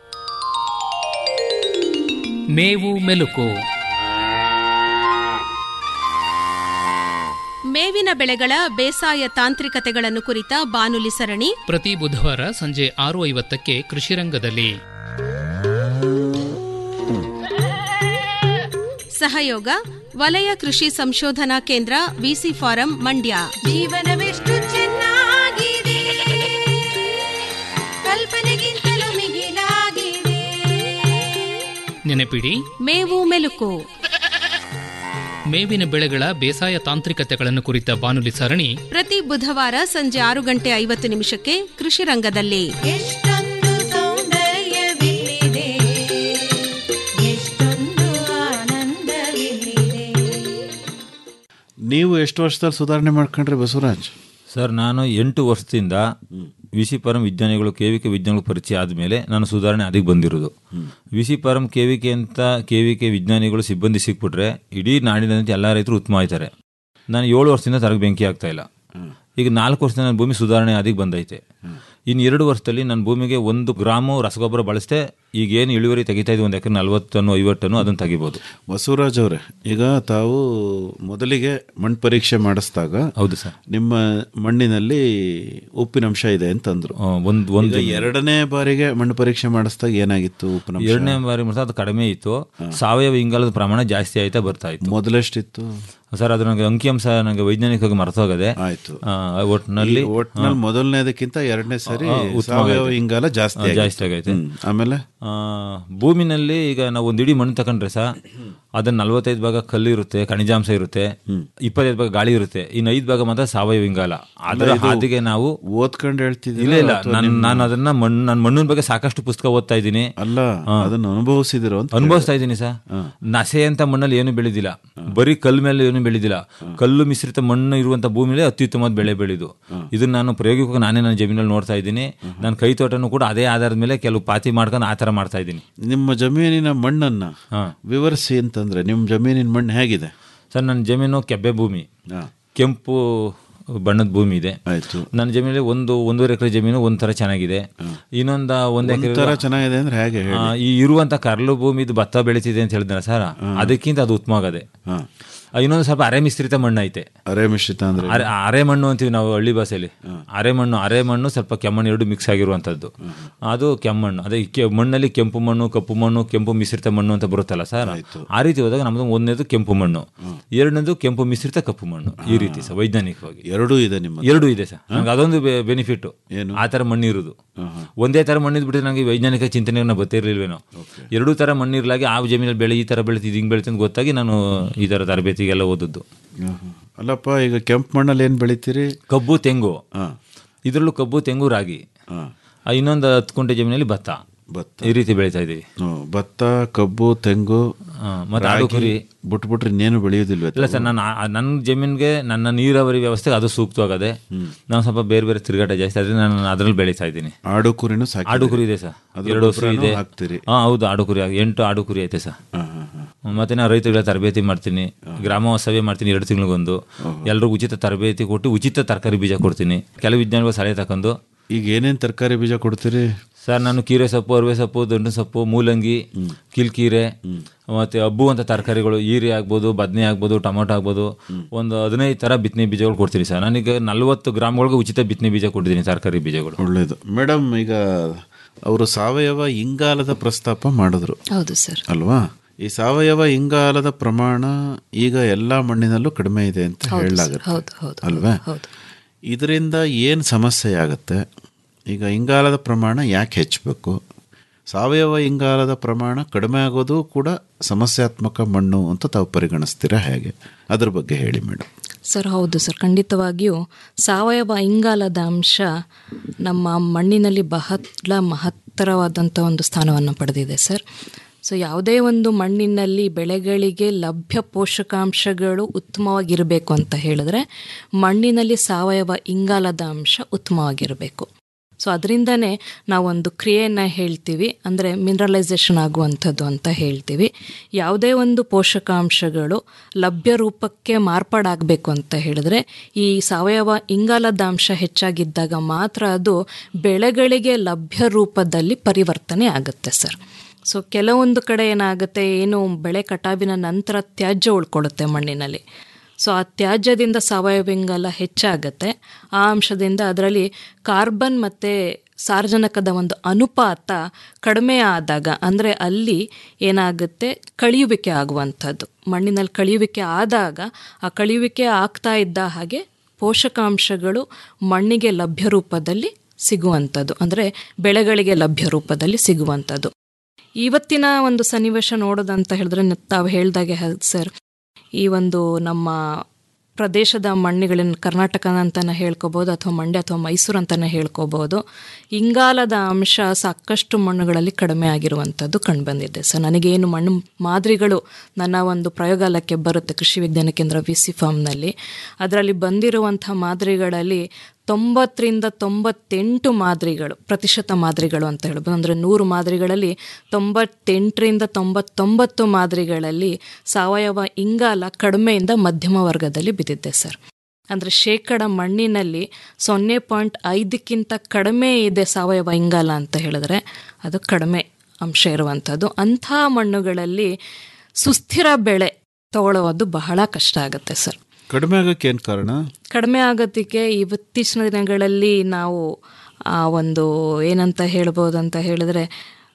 ಮೇವು ಮೆಲುಕು ಮೇವಿನ ಬೆಳೆಗಳ ಬೇಸಾಯ ತಾಂತ್ರಿಕತೆಗಳನ್ನು ಕುರಿತ ಬಾನುಲಿ ಸರಣಿ ಪ್ರತಿ ಬುಧವಾರ ಸಂಜೆ ಆರು ಐವತ್ತಕ್ಕೆ ಕೃಷಿರಂಗದಲ್ಲಿ ಸಹಯೋಗ ವಲಯ ಕೃಷಿ ಸಂಶೋಧನಾ ಕೇಂದ್ರ ವಿಸಿ ಫಾರಂ ಮಂಡ್ಯ ಜೀವನವೆಷ್ಟು ಚೆನ್ನಾಗಿದೆ ಕಲ್ಪನೆಗಿಂತಲೂ ಮಿಗಿಲಾಗಿದೆ ನೆನಪಿಡಿ ಮೇವು ಮೆಲುಕು ಮೇವಿನ ಬೆಳೆಗಳ ಬೇಸಾಯ ತಾಂತ್ರಿಕತೆಗಳನ್ನು ಕುರಿತ ಬಾನುಲಿ ಸರಣಿ ಪ್ರತಿ ಬುಧವಾರ ಸಂಜೆ ಆರು ಗಂಟೆ ಐವತ್ತು ನಿಮಿಷಕ್ಕೆ ಕೃಷಿ ರಂಗದಲ್ಲಿ ಎಷ್ಟೊಂದು ಸೌಂದರ್ಯವಿಲ್ಲಿದೆ ಎಷ್ಟೊಂದು ಆನಂದವಿಲ್ಲಿದೆ ನೀವು ಎಷ್ಟು ವರ್ಷದಲ್ಲಿ ಸುಧಾರಣೆ ಮಾಡ್ಕೊಂಡ್ರಿ ಬಸವರಾಜ್ ಸರ್ ನಾನು ಎಂಟು ವರ್ಷದಿಂದ ವಿ ಸಿ ಪರಂ ವಿಜ್ಞಾನಿಗಳು ಕೆವಿಕೆ ವಿಜ್ಞಾನಿಗಳು ಪರಿಚಯ ಆದಮೇಲೆ ನಾನು ಸುಧಾರಣೆ ಅದಕ್ಕೆ ಬಂದಿರೋದು ವಿ ಸಿ ಪರಂ ಕೆವಿಕೆ ಅಂತ ಕೆವಿಕೆ ವಿಜ್ಞಾನಿಗಳು ಸಿಬ್ಬಂದಿ ಸಿಕ್ಬಿಟ್ರೆ ಇಡೀ ನಾಡಿನಾದ್ಯಂತ ಎಲ್ಲ ರೈತರು ಉತ್ತಮ ಆಯ್ತಾರೆ ನಾನು ಏಳು ವರ್ಷದಿಂದ ತರಗೆ ಬೆಂಕಿ ಆಗ್ತಾ ಇಲ್ಲ ಈಗ ನಾಲ್ಕು ವರ್ಷದಿಂದ ನನ್ನ ಭೂಮಿ ಸುಧಾರಣೆ ಅದಕ್ಕೆ ಬಂದೈತೆ ಇನ್ನು ಎರಡು ವರ್ಷದಲ್ಲಿ ನನ್ನ ಭೂಮಿಗೆ ಒಂದು ಗ್ರಾಮು ರಸಗೊಬ್ಬರ ಬಳಸದೆ ಈಗ ಏನು ಇಳುವರಿ ತೆಗಿತಾ ಇದ್ದೀವಿ ಒಂದು ಎಕರೆ ನಲ್ವತ್ತು ಟನ್ನು ಐವತ್ತು ಟನ್ನು ಅದನ್ನು ತೆಗಿಬೋದು ಬಸವರಾಜ್ ಅವರೇ ಈಗ ತಾವು ಮೊದಲಿಗೆ ಮಣ್ಣು ಪರೀಕ್ಷೆ ಮಾಡಿಸಿದಾಗ ಹೌದು ಸರ್ ನಿಮ್ಮ ಮಣ್ಣಿನಲ್ಲಿ ಉಪ್ಪಿನಂಶ ಇದೆ ಅಂತಂದ್ರು ಒಂದು ಒಂದು ಈಗ ಎರಡನೇ ಬಾರಿಗೆ ಮಣ್ಣು ಪರೀಕ್ಷೆ ಮಾಡಿಸಿದಾಗ ಏನಾಗಿತ್ತು ಉಪ್ಪಿನಂಶ ಎರಡನೇ ಬಾರಿ ಮಾತ್ರ ಅದು ಕಡಿಮೆ ಇತ್ತು ಸಾವಯವ ಇಂಗಾಲದ ಪ್ರಮಾಣ ಜಾಸ್ತಿ ಆಯ್ತಾ ಬರ್ತಾ ಇತ್ತು ಮೊದಲೆಷ್ಟಿತ್ತು ಸರ್ ಅದು ನನಗೆ ಅಂಕಿಅಂಶ ನನಗೆ ವೈಜ್ಞಾನಿಕವಾಗಿ ಮರ್ತೋಗದೆ ಆಯ್ತು ಆ, ಒಟ್ಟಿನಲ್ಲಿ ಈ ಒಟ್ನಲ್ಲಿ ಮೊದಲನೇದಕ್ಕಿಂತ ಎರಡನೇ ಸರಿ ಆ, ಉತ್ತಮ ಸಾವಯವ ಆಗೈತೆ. ಇಂಗಾಲ ಜಾಸ್ತಿ ಆ, ಆಗೈತೆ. ಜಾಸ್ತಿ ಆಗೈತೆ ಹ್ಮ್. ಆಮೇಲೆ ಆ, ಭೂಮಿನಲ್ಲಿ ಈಗ ನಾವು ಒಂದು ಇಡೀ ಮಣ್ಣು ತಗೊಂಡ್ರೆ ಸಹ ಅದನ್ನ ನಲ್ವತ್ತೈದು ಭಾಗ ಕಲ್ಲು ಇರುತ್ತೆ ಖನಿಜಾಂಶ ಇರುತ್ತೆ ಇಪ್ಪತ್ತೈದು ಭಾಗ ಗಾಳಿ ಇರುತ್ತೆ ಇನ್ನು ಐದು ಭಾಗ ಮಾತ್ರ ಸಾವಯವ ಇಂಗಾಲ ಅದರ ಇದು ಹಾದಿಗೆ ನಾವು ಓದ್ಕೊಂಡು ಹೇಳ್ತಿದ್ದೀರಾ ಇಲ್ಲ ಇಲ್ಲ ಅಥವಾ ನಾನು ನಿಮ್ಮ- ನಾನು ಅದನ್ನ ಮಣ್ಣು ನನ್ನ ಮಣ್ಣಿನ ಬಗ್ಗೆ ಸಾಕಷ್ಟು ಪುಸ್ತಕ ಓದ್ತಾ ಇದ್ದೀನಿ ಅಲ್ಲ ಅದನ್ನು ಅನುಭವಿಸಿದಿರೋ ಅಂತ ಅನುಭವಿಸ್ತಾ ಇದ್ದೀನಿ ಸರ್ ನಸೆ ಅಂತ ಮಣ್ಣಲ್ಲಿ ಏನು ಬೆಳೆದಿಲ್ಲ ಬರೀ ಕಲ್ಲು ಮೇಲೆ ಏನು ಬೆಳೆದಿಲ್ಲ ಕಲ್ಲು ಮಿಶ್ರಿತ ಮಣ್ಣು ಇರುವಂತ ಭೂಮಿಲೇ ಅತ್ಯುತ್ತಮವಾದ ಬೆಳೆ ಬೆಳೆದು ಇದನ್ನ ನಾನು ಪ್ರಾಯೋಗಿಕವಾಗಿ ನಾನೇ ನನ್ನ ಜಮೀನಲ್ಲಿ ನೋಡ್ತಾ ಇದ್ದೀನಿ ನನ್ನ ಕೈ ತೋಟನೂ ಕೂಡ ಅದೇ ಆಧಾರದ ಮೇಲೆ ಕೆಲವು ಪಾತಿ ಮಾಡ್ಕೊಂಡು ಆ ಥರ ಮಾಡ್ತಾ ಇದ್ದೀನಿ ನಿಮ್ಮ ಜಮೀನಿನ ಮಣ್ಣನ್ನ ವಿವರಿಸಿ ಅಂತಂದ್ರೆ ನಿಮ್ಮ ಜಮೀನಿನ ಮಣ್ಣು ಹೇಗಿದೆ ಸರ್ ನನ್ನ ಜಮೀನು ಕೆಬ್ಬೆ ಭೂಮಿ ಕೆಂಪು ಬಣ್ಣದ ಭೂಮಿ ಇದೆ ಆಯ್ತು ನನ್ನ ಜಮೀನಲ್ಲಿ ಒಂದು ಒಂದೂವರೆ ಎಕರೆ ಜಮೀನು ಒಂಥರ ಚೆನ್ನಾಗಿದೆ ಇನ್ನೊಂದು ಒಂದು ಒಂಥರ ಎಕರೆ ಚೆನ್ನಾಗಿದೆ ಅಂದ್ರೆ ಹೇಗೆ ಹೇಳಿ ಆ, ಈ ಇರುವಂತ ಕರ್ಲು ಭೂಮಿ ಇದು ಭತ್ತ ಬೆಳೀತಿದೆ ಅಂತ ಹೇಳಿದ್ರೆ ಸರ್ ಅದಕ್ಕಿಂತ ಅದು ಉತ್ತಮ ಆಗದೆ ಆ, ಇನ್ನೊಂದು ಸ್ವಲ್ಪ ಅರೆ ಮಿಶ್ರಿತ ಮಣ್ಣು ಐತೆ ಅರೆ ಮಿಶ್ರಿತ ಅಂದ್ರೆ ಅರೆ ಅರೆ ಮಣ್ಣು ಅಂತೀವಿ ನಾವು ಹಳ್ಳಿ ಭಾಷೆಯಲ್ಲಿ ಅರೆ ಮಣ್ಣು ಅರೆ ಮಣ್ಣು ಸ್ವಲ್ಪ ಕೆಮ್ಮಣ್ಣು ಎರಡು ಮಿಕ್ಸ್ ಆಗಿರುವಂಥದ್ದು ಅದು ಕೆಮ್ಮಣ್ಣು ಅದೇ ಕೆ- ಮಣ್ಣಲ್ಲಿ ಕೆಂಪು ಮಣ್ಣು ಕಪ್ಪು ಮಣ್ಣು ಕೆಂಪು ಮಿಶ್ರಿತ ಮಣ್ಣು ಅಂತ ಬರುತ್ತಲ್ಲ ಸರ್ ಆ ರೀತಿ ಹೋದಾಗ ನಮ್ದು ಒಂದನೇದು ಕೆಂಪು ಮಣ್ಣು ಎರಡನೇದು ಕೆಂಪು ಮಿಶ್ರಿತ ಕಪ್ಪು ಮಣ್ಣು ಈ ರೀತಿ ಸರ್ ವೈಜ್ಞಾನಿಕವಾಗಿ ಎರಡೂ ಇದೆ ನಿಮ್ಮ ಎರಡೂ ಇದೆ ಸರ್ ನಂಗೆ ಅದೊಂದು ಬೆನಿಫಿಟ್ ಏನು? ಆ ಥರ ಮಣ್ಣು ಇರೋದು ಒಂದೇ ಥರ ಮಣ್ಣಿದ್ ಬಿಟ್ಟರೆ ನನಗೆ ವೈಜ್ಞಾನಿಕ ಚಿಂತನೆ ಗೊತ್ತಿರಲಿಲ್ವೇನೋ ಎರಡೂ ಥರ ಮಣ್ಣಿರ್ಲಾಗಿ ಆ ಜಮೀನಲ್ಲಿ ಬೆಳೆ ಈ ಥರ ಬೆಳೀತಿದ್ದು ಹಿಂಗೆ ಬೆಳಿತೀನಿ ಗೊತ್ತಾಗಿ ನಾನು ಈ ಥರ ತರಬೇತಿಗೆಲ್ಲ ಓದದ್ದು ಅಲ್ಲಪ್ಪ ಈಗ ಕೆಂಪು ಮಣ್ಣಲ್ಲಿ ಏನು ಬೆಳಿತೀರಿ ಕಬ್ಬು ತೆಂಗು ಇದರಲ್ಲೂ ಕಬ್ಬು ತೆಂಗು ರಾಗಿ ಆ, ಇನ್ನೊಂದು ಹತ್ತು ಕುಂಟೆ ಜಮೀನಲ್ಲಿ ಭತ್ತ ಭತ್ತ ಈ ರೀತಿ ಬೆಳೀತಾ ಇದೀವಿ ಹ್ಮ್. ಭತ್ತ ಕಬ್ಬು ತೆಂಗು ಮತ್ತೆ ರಾಗಿ, ಆಡು ಕುರಿ. ಬಿಟ್ಬಿಟ್ರೆ ಇನ್ನೇನು ಬೆಳೆಯೋದಿಲ್ವ ಇಲ್ಲ ಸರ್ ನನ್ನ ನನ್ನ ಜಮೀನಿಗೆ ನನ್ನ ನೀರಾವರಿ ವ್ಯವಸ್ಥೆಗೆ ಅದು ಸೂಕ್ತವಾಗದೆ ನಾನು ಸ್ವಲ್ಪ ಬೇರೆ ಬೇರೆ ತಿರುಗಾಟ ಜಾಸ್ತಿ ಆದ್ರೆ ನಾನು ಅದರಲ್ಲಿ ಬೆಳೀತಾ ಇದ್ದೀನಿ ಆಡು ಕುರಿನೂ ಸಾಕಿ ಆಡು ಕುರಿ ಇದೆ ಸರ್ ಅದ್ರ ಎರಡು ಹಸು ಗೊಬ್ರನೂ ಇದೆ ಹಾಕ್ತೀರಿ? ಹಾ ಹೌದು ಆಡು ಕುರಿ ಎಂಟು ಆಡು ಕುರಿ ಐತೆ ಸರ್ ಮತ್ತೆ ನಾನು ರೈತರುಗಳ ತರಬೇತಿ ಮಾಡ್ತೀನಿ ಗ್ರಾಮ ಸಭೆ ಮಾಡ್ತೀನಿ ಎರಡು ತಿಂಗಳಿಗೊಂದು ಎಲ್ರಿಗೂ ಉಚಿತ ತರಬೇತಿ ಕೊಟ್ಟು ಉಚಿತ ತರಕಾರಿ ಬೀಜ ಕೊಡ್ತೀನಿ ಕೆಲವು ವಿಜ್ಞಾನಿಗಳು ಸಲಹೆ ತಕೊಂಡು ಈಗ ಏನೇನು ತರಕಾರಿ ಬೀಜ ಕೊಡ್ತೀರಿ ಸರ್ ನಾನು ಕೀರೆ ಸೊಪ್ಪು ಅರವೆ ಸೊಪ್ಪು ದಂಡು ಸೊಪ್ಪು ಮೂಲಂಗಿ ಕಿಲ್ಕೀರೆ ಮತ್ತೆ ಹಬ್ಬು ಅಂತ ತರಕಾರಿಗಳು ಈರೆ ಆಗ್ಬೋದು ಬದನೆ ಆಗ್ಬೋದು ಟೊಮೊಟೊ ಆಗ್ಬೋದು ಒಂದು ಹದಿನೈದು ಥರ ಬಿತ್ತನೆ ಬೀಜಗಳು ಕೊಡ್ತೀನಿ ಸರ್ ನನಗೆ ನಲ್ವತ್ತು ಗ್ರಾಮ್ಗಳಿಗೆ ಉಚಿತ ಬಿತ್ತನೆ ಬೀಜ ಕೊಟ್ಟಿದ್ದೀನಿ ತರಕಾರಿ ಬೀಜಗಳು ಒಳ್ಳೇದು ಮೇಡಮ್ ಈಗ ಅವರು ಸಾವಯವ ಇಂಗಾಲದ ಪ್ರಸ್ತಾಪ ಮಾಡಿದ್ರು ಹೌದು ಸರ್ ಅಲ್ವಾ ಈ ಸಾವಯವ ಇಂಗಾಲದ ಪ್ರಮಾಣ ಈಗ ಎಲ್ಲ ಮಣ್ಣಿನಲ್ಲೂ ಕಡಿಮೆ ಇದೆ ಅಂತ ಹೌದು ಸರ್, ಹೇಳಲಾಗುತ್ತೆ ಹೌದು, ಹೌದು, ಅಲ್ವಾ ಹೌದು. ಇದರಿಂದ ಏನು ಸಮಸ್ಯೆ ಆಗುತ್ತೆ ಈಗ ಇಂಗಾಲದ ಪ್ರಮಾಣ ಯಾಕೆ ಹೆಚ್ಚಬೇಕು ಸಾವಯವ ಇಂಗಾಲದ ಪ್ರಮಾಣ ಕಡಿಮೆ ಆಗೋದು ಕೂಡ ಸಮಸ್ಯಾತ್ಮಕ ಮಣ್ಣು ಅಂತ ತಾವು ಪರಿಗಣಿಸ್ತೀರಾ ಹೇಗೆ ಅದ್ರ ಬಗ್ಗೆ ಹೇಳಿ ಮೇಡಮ್ ಸರ್ ಹೌದು ಸರ್ ಖಂಡಿತವಾಗಿಯೂ ಸಾವಯವ ಇಂಗಾಲದ ಅಂಶ ನಮ್ಮ ಮಣ್ಣಿನಲ್ಲಿ ಬಹಳ ಮಹತ್ತರವಾದಂಥ ಒಂದು ಸ್ಥಾನವನ್ನು ಪಡೆದಿದೆ ಸರ್ ಸೊ ಯಾವುದೇ ಒಂದು ಮಣ್ಣಿನಲ್ಲಿ ಬೆಳೆಗಳಿಗೆ ಲಭ್ಯ ಪೋಷಕಾಂಶಗಳು ಉತ್ತಮವಾಗಿರಬೇಕು ಅಂತ ಹೇಳಿದ್ರೆ ಮಣ್ಣಿನಲ್ಲಿ ಸಾವಯವ ಇಂಗಾಲದ ಅಂಶ ಉತ್ತಮವಾಗಿರಬೇಕು ಸೊ ಅದರಿಂದನೇ ನಾವೊಂದು ಕ್ರಿಯೆಯನ್ನು ಹೇಳ್ತೀವಿ ಅಂದರೆ ಮಿನರಲೈಸೇಷನ್ ಆಗುವಂಥದ್ದು ಅಂತ ಹೇಳ್ತೀವಿ ಯಾವುದೇ ಒಂದು ಪೋಷಕಾಂಶಗಳು ಲಭ್ಯ ರೂಪಕ್ಕೆ ಮಾರ್ಪಾಡಾಗಬೇಕು ಅಂತ ಹೇಳಿದ್ರೆ ಈ ಸಾವಯವ ಇಂಗಾಲದ ಅಂಶ ಹೆಚ್ಚಾಗಿದ್ದಾಗ ಮಾತ್ರ ಅದು ಬೆಳೆಗಳಿಗೆ ಲಭ್ಯ ರೂಪದಲ್ಲಿ ಪರಿವರ್ತನೆ ಆಗುತ್ತೆ ಸರ್ ಸೊ ಕೆಲವೊಂದು ಕಡೆ ಏನಾಗುತ್ತೆ ಏನು ಬೆಳೆ ಕಟಾವಿನ ನಂತರ ತ್ಯಾಜ್ಯ ಉಳ್ಕೊಳ್ಳುತ್ತೆ ಮಣ್ಣಿನಲ್ಲಿ ಸೊ ಆ ತ್ಯಾಜ್ಯದಿಂದ ಸಾವಯವ ಇಂಗಾಲ ಹೆಚ್ಚಾಗತ್ತೆ ಆ ಅಂಶದಿಂದ ಅದರಲ್ಲಿ ಕಾರ್ಬನ್ ಮತ್ತು ಸಾರ್ವಜನಕದ ಒಂದು ಅನುಪಾತ ಕಡಿಮೆ ಆದಾಗ ಅಂದರೆ ಅಲ್ಲಿ ಏನಾಗುತ್ತೆ ಕಳಿಯುವಿಕೆ ಆಗುವಂಥದ್ದು ಮಣ್ಣಿನಲ್ಲಿ ಕಳಿಯುವಿಕೆ ಆದಾಗ ಆ ಕಳಿಯುವಿಕೆ ಆಗ್ತಾ ಇದ್ದ ಹಾಗೆ ಪೋಷಕಾಂಶಗಳು ಮಣ್ಣಿಗೆ ಲಭ್ಯ ರೂಪದಲ್ಲಿ ಸಿಗುವಂಥದ್ದು ಅಂದರೆ ಬೆಳೆಗಳಿಗೆ ಲಭ್ಯ ರೂಪದಲ್ಲಿ ಸಿಗುವಂಥದ್ದು ಇವತ್ತಿನ ಒಂದು ಸನ್ನಿವೇಶ ನೋಡೋದಂತ ಹೇಳಿದ್ರೆ ನ- ತಾವು ಹೇಳ್ದಾಗೆ ಹ- ಸರ್ ಈ ಒಂದು ನಮ್ಮ ಪ್ರದೇಶದ ಮಣ್ಣುಗಳನ್ನ ಕರ್ನಾಟಕ ಅಂತಾನೆ ಹೇಳ್ಕೋಬೋದು ಅಥವಾ ಮಂಡ್ಯ ಅಥವಾ ಮೈಸೂರು ಅಂತಾನೆ ಹೇಳ್ಕೋಬೋದು ಇಂಗಾಲದ ಅಂಶ ಸಾಕಷ್ಟು ಮಣ್ಣುಗಳಲ್ಲಿ ಕಡಿಮೆ ಆಗಿರುವಂಥದ್ದು ಕಂಡುಬಂದಿದೆ ಸೊ ನನಗೇನು ಮಣ್ಣು ಮಾದರಿಗಳು ನನ್ನ ಒಂದು ಪ್ರಯೋಗಾಲಯಕ್ಕೆ ಬರುತ್ತೆ ಕೃಷಿ ವಿಜ್ಞಾನ ಕೇಂದ್ರ ವಿ ಸಿ ಫಾರ್ಮ್ನಲ್ಲಿ ಅದರಲ್ಲಿ ಬಂದಿರುವಂಥ ಮಾದರಿಗಳಲ್ಲಿ ತೊಂಬತ್ತರಿಂದ ತೊಂಬತ್ತೆಂಟು ಮಾದರಿಗಳು ಪ್ರತಿಶತ ಮಾದರಿಗಳು ಅಂತ ಹೇಳ್ಬೋದು ಅಂದರೆ ನೂರು ಮಾದರಿಗಳಲ್ಲಿ ತೊಂಬತ್ತೆಂಟರಿಂದ ತೊಂಬತ್ತೊಂಬತ್ತು ಮಾದರಿಗಳಲ್ಲಿ ಸಾವಯವ ಇಂಗಾಲ ಕಡಿಮೆಯಿಂದ ಮಧ್ಯಮ ವರ್ಗದಲ್ಲಿ ಬಿದ್ದಿದೆ ಸರ್ ಅಂದರೆ ಶೇಕಡ ಮಣ್ಣಿನಲ್ಲಿ ಸೊನ್ನೆ ಪಾಯಿಂಟ್ ಐದಕ್ಕಿಂತ ಕಡಿಮೆ ಇದೆ ಸಾವಯವ ಇಂಗಾಲ ಅಂತ ಹೇಳಿದ್ರೆ ಅದು ಕಡಿಮೆ ಅಂಶ ಇರುವಂಥದ್ದು ಅಂಥ ಮಣ್ಣುಗಳಲ್ಲಿ ಸುಸ್ಥಿರ ಬೆಳೆ ತಗೊಳ್ಳೋದು ಬಹಳ ಕಷ್ಟ ಆಗುತ್ತೆ ಸರ್ ಕಡಿಮೆ ಆಗಕ್ಕೆ ಏನು ಕಾರಣ ಕಡಿಮೆ ಆಗೋದಕ್ಕೆ ಇವತ್ತಿನ ದಿನಗಳಲ್ಲಿ ನಾವು ಆ ಒಂದು ಏನಂತ ಹೇಳ್ಬೋದು ಅಂತ ಹೇಳಿದ್ರೆ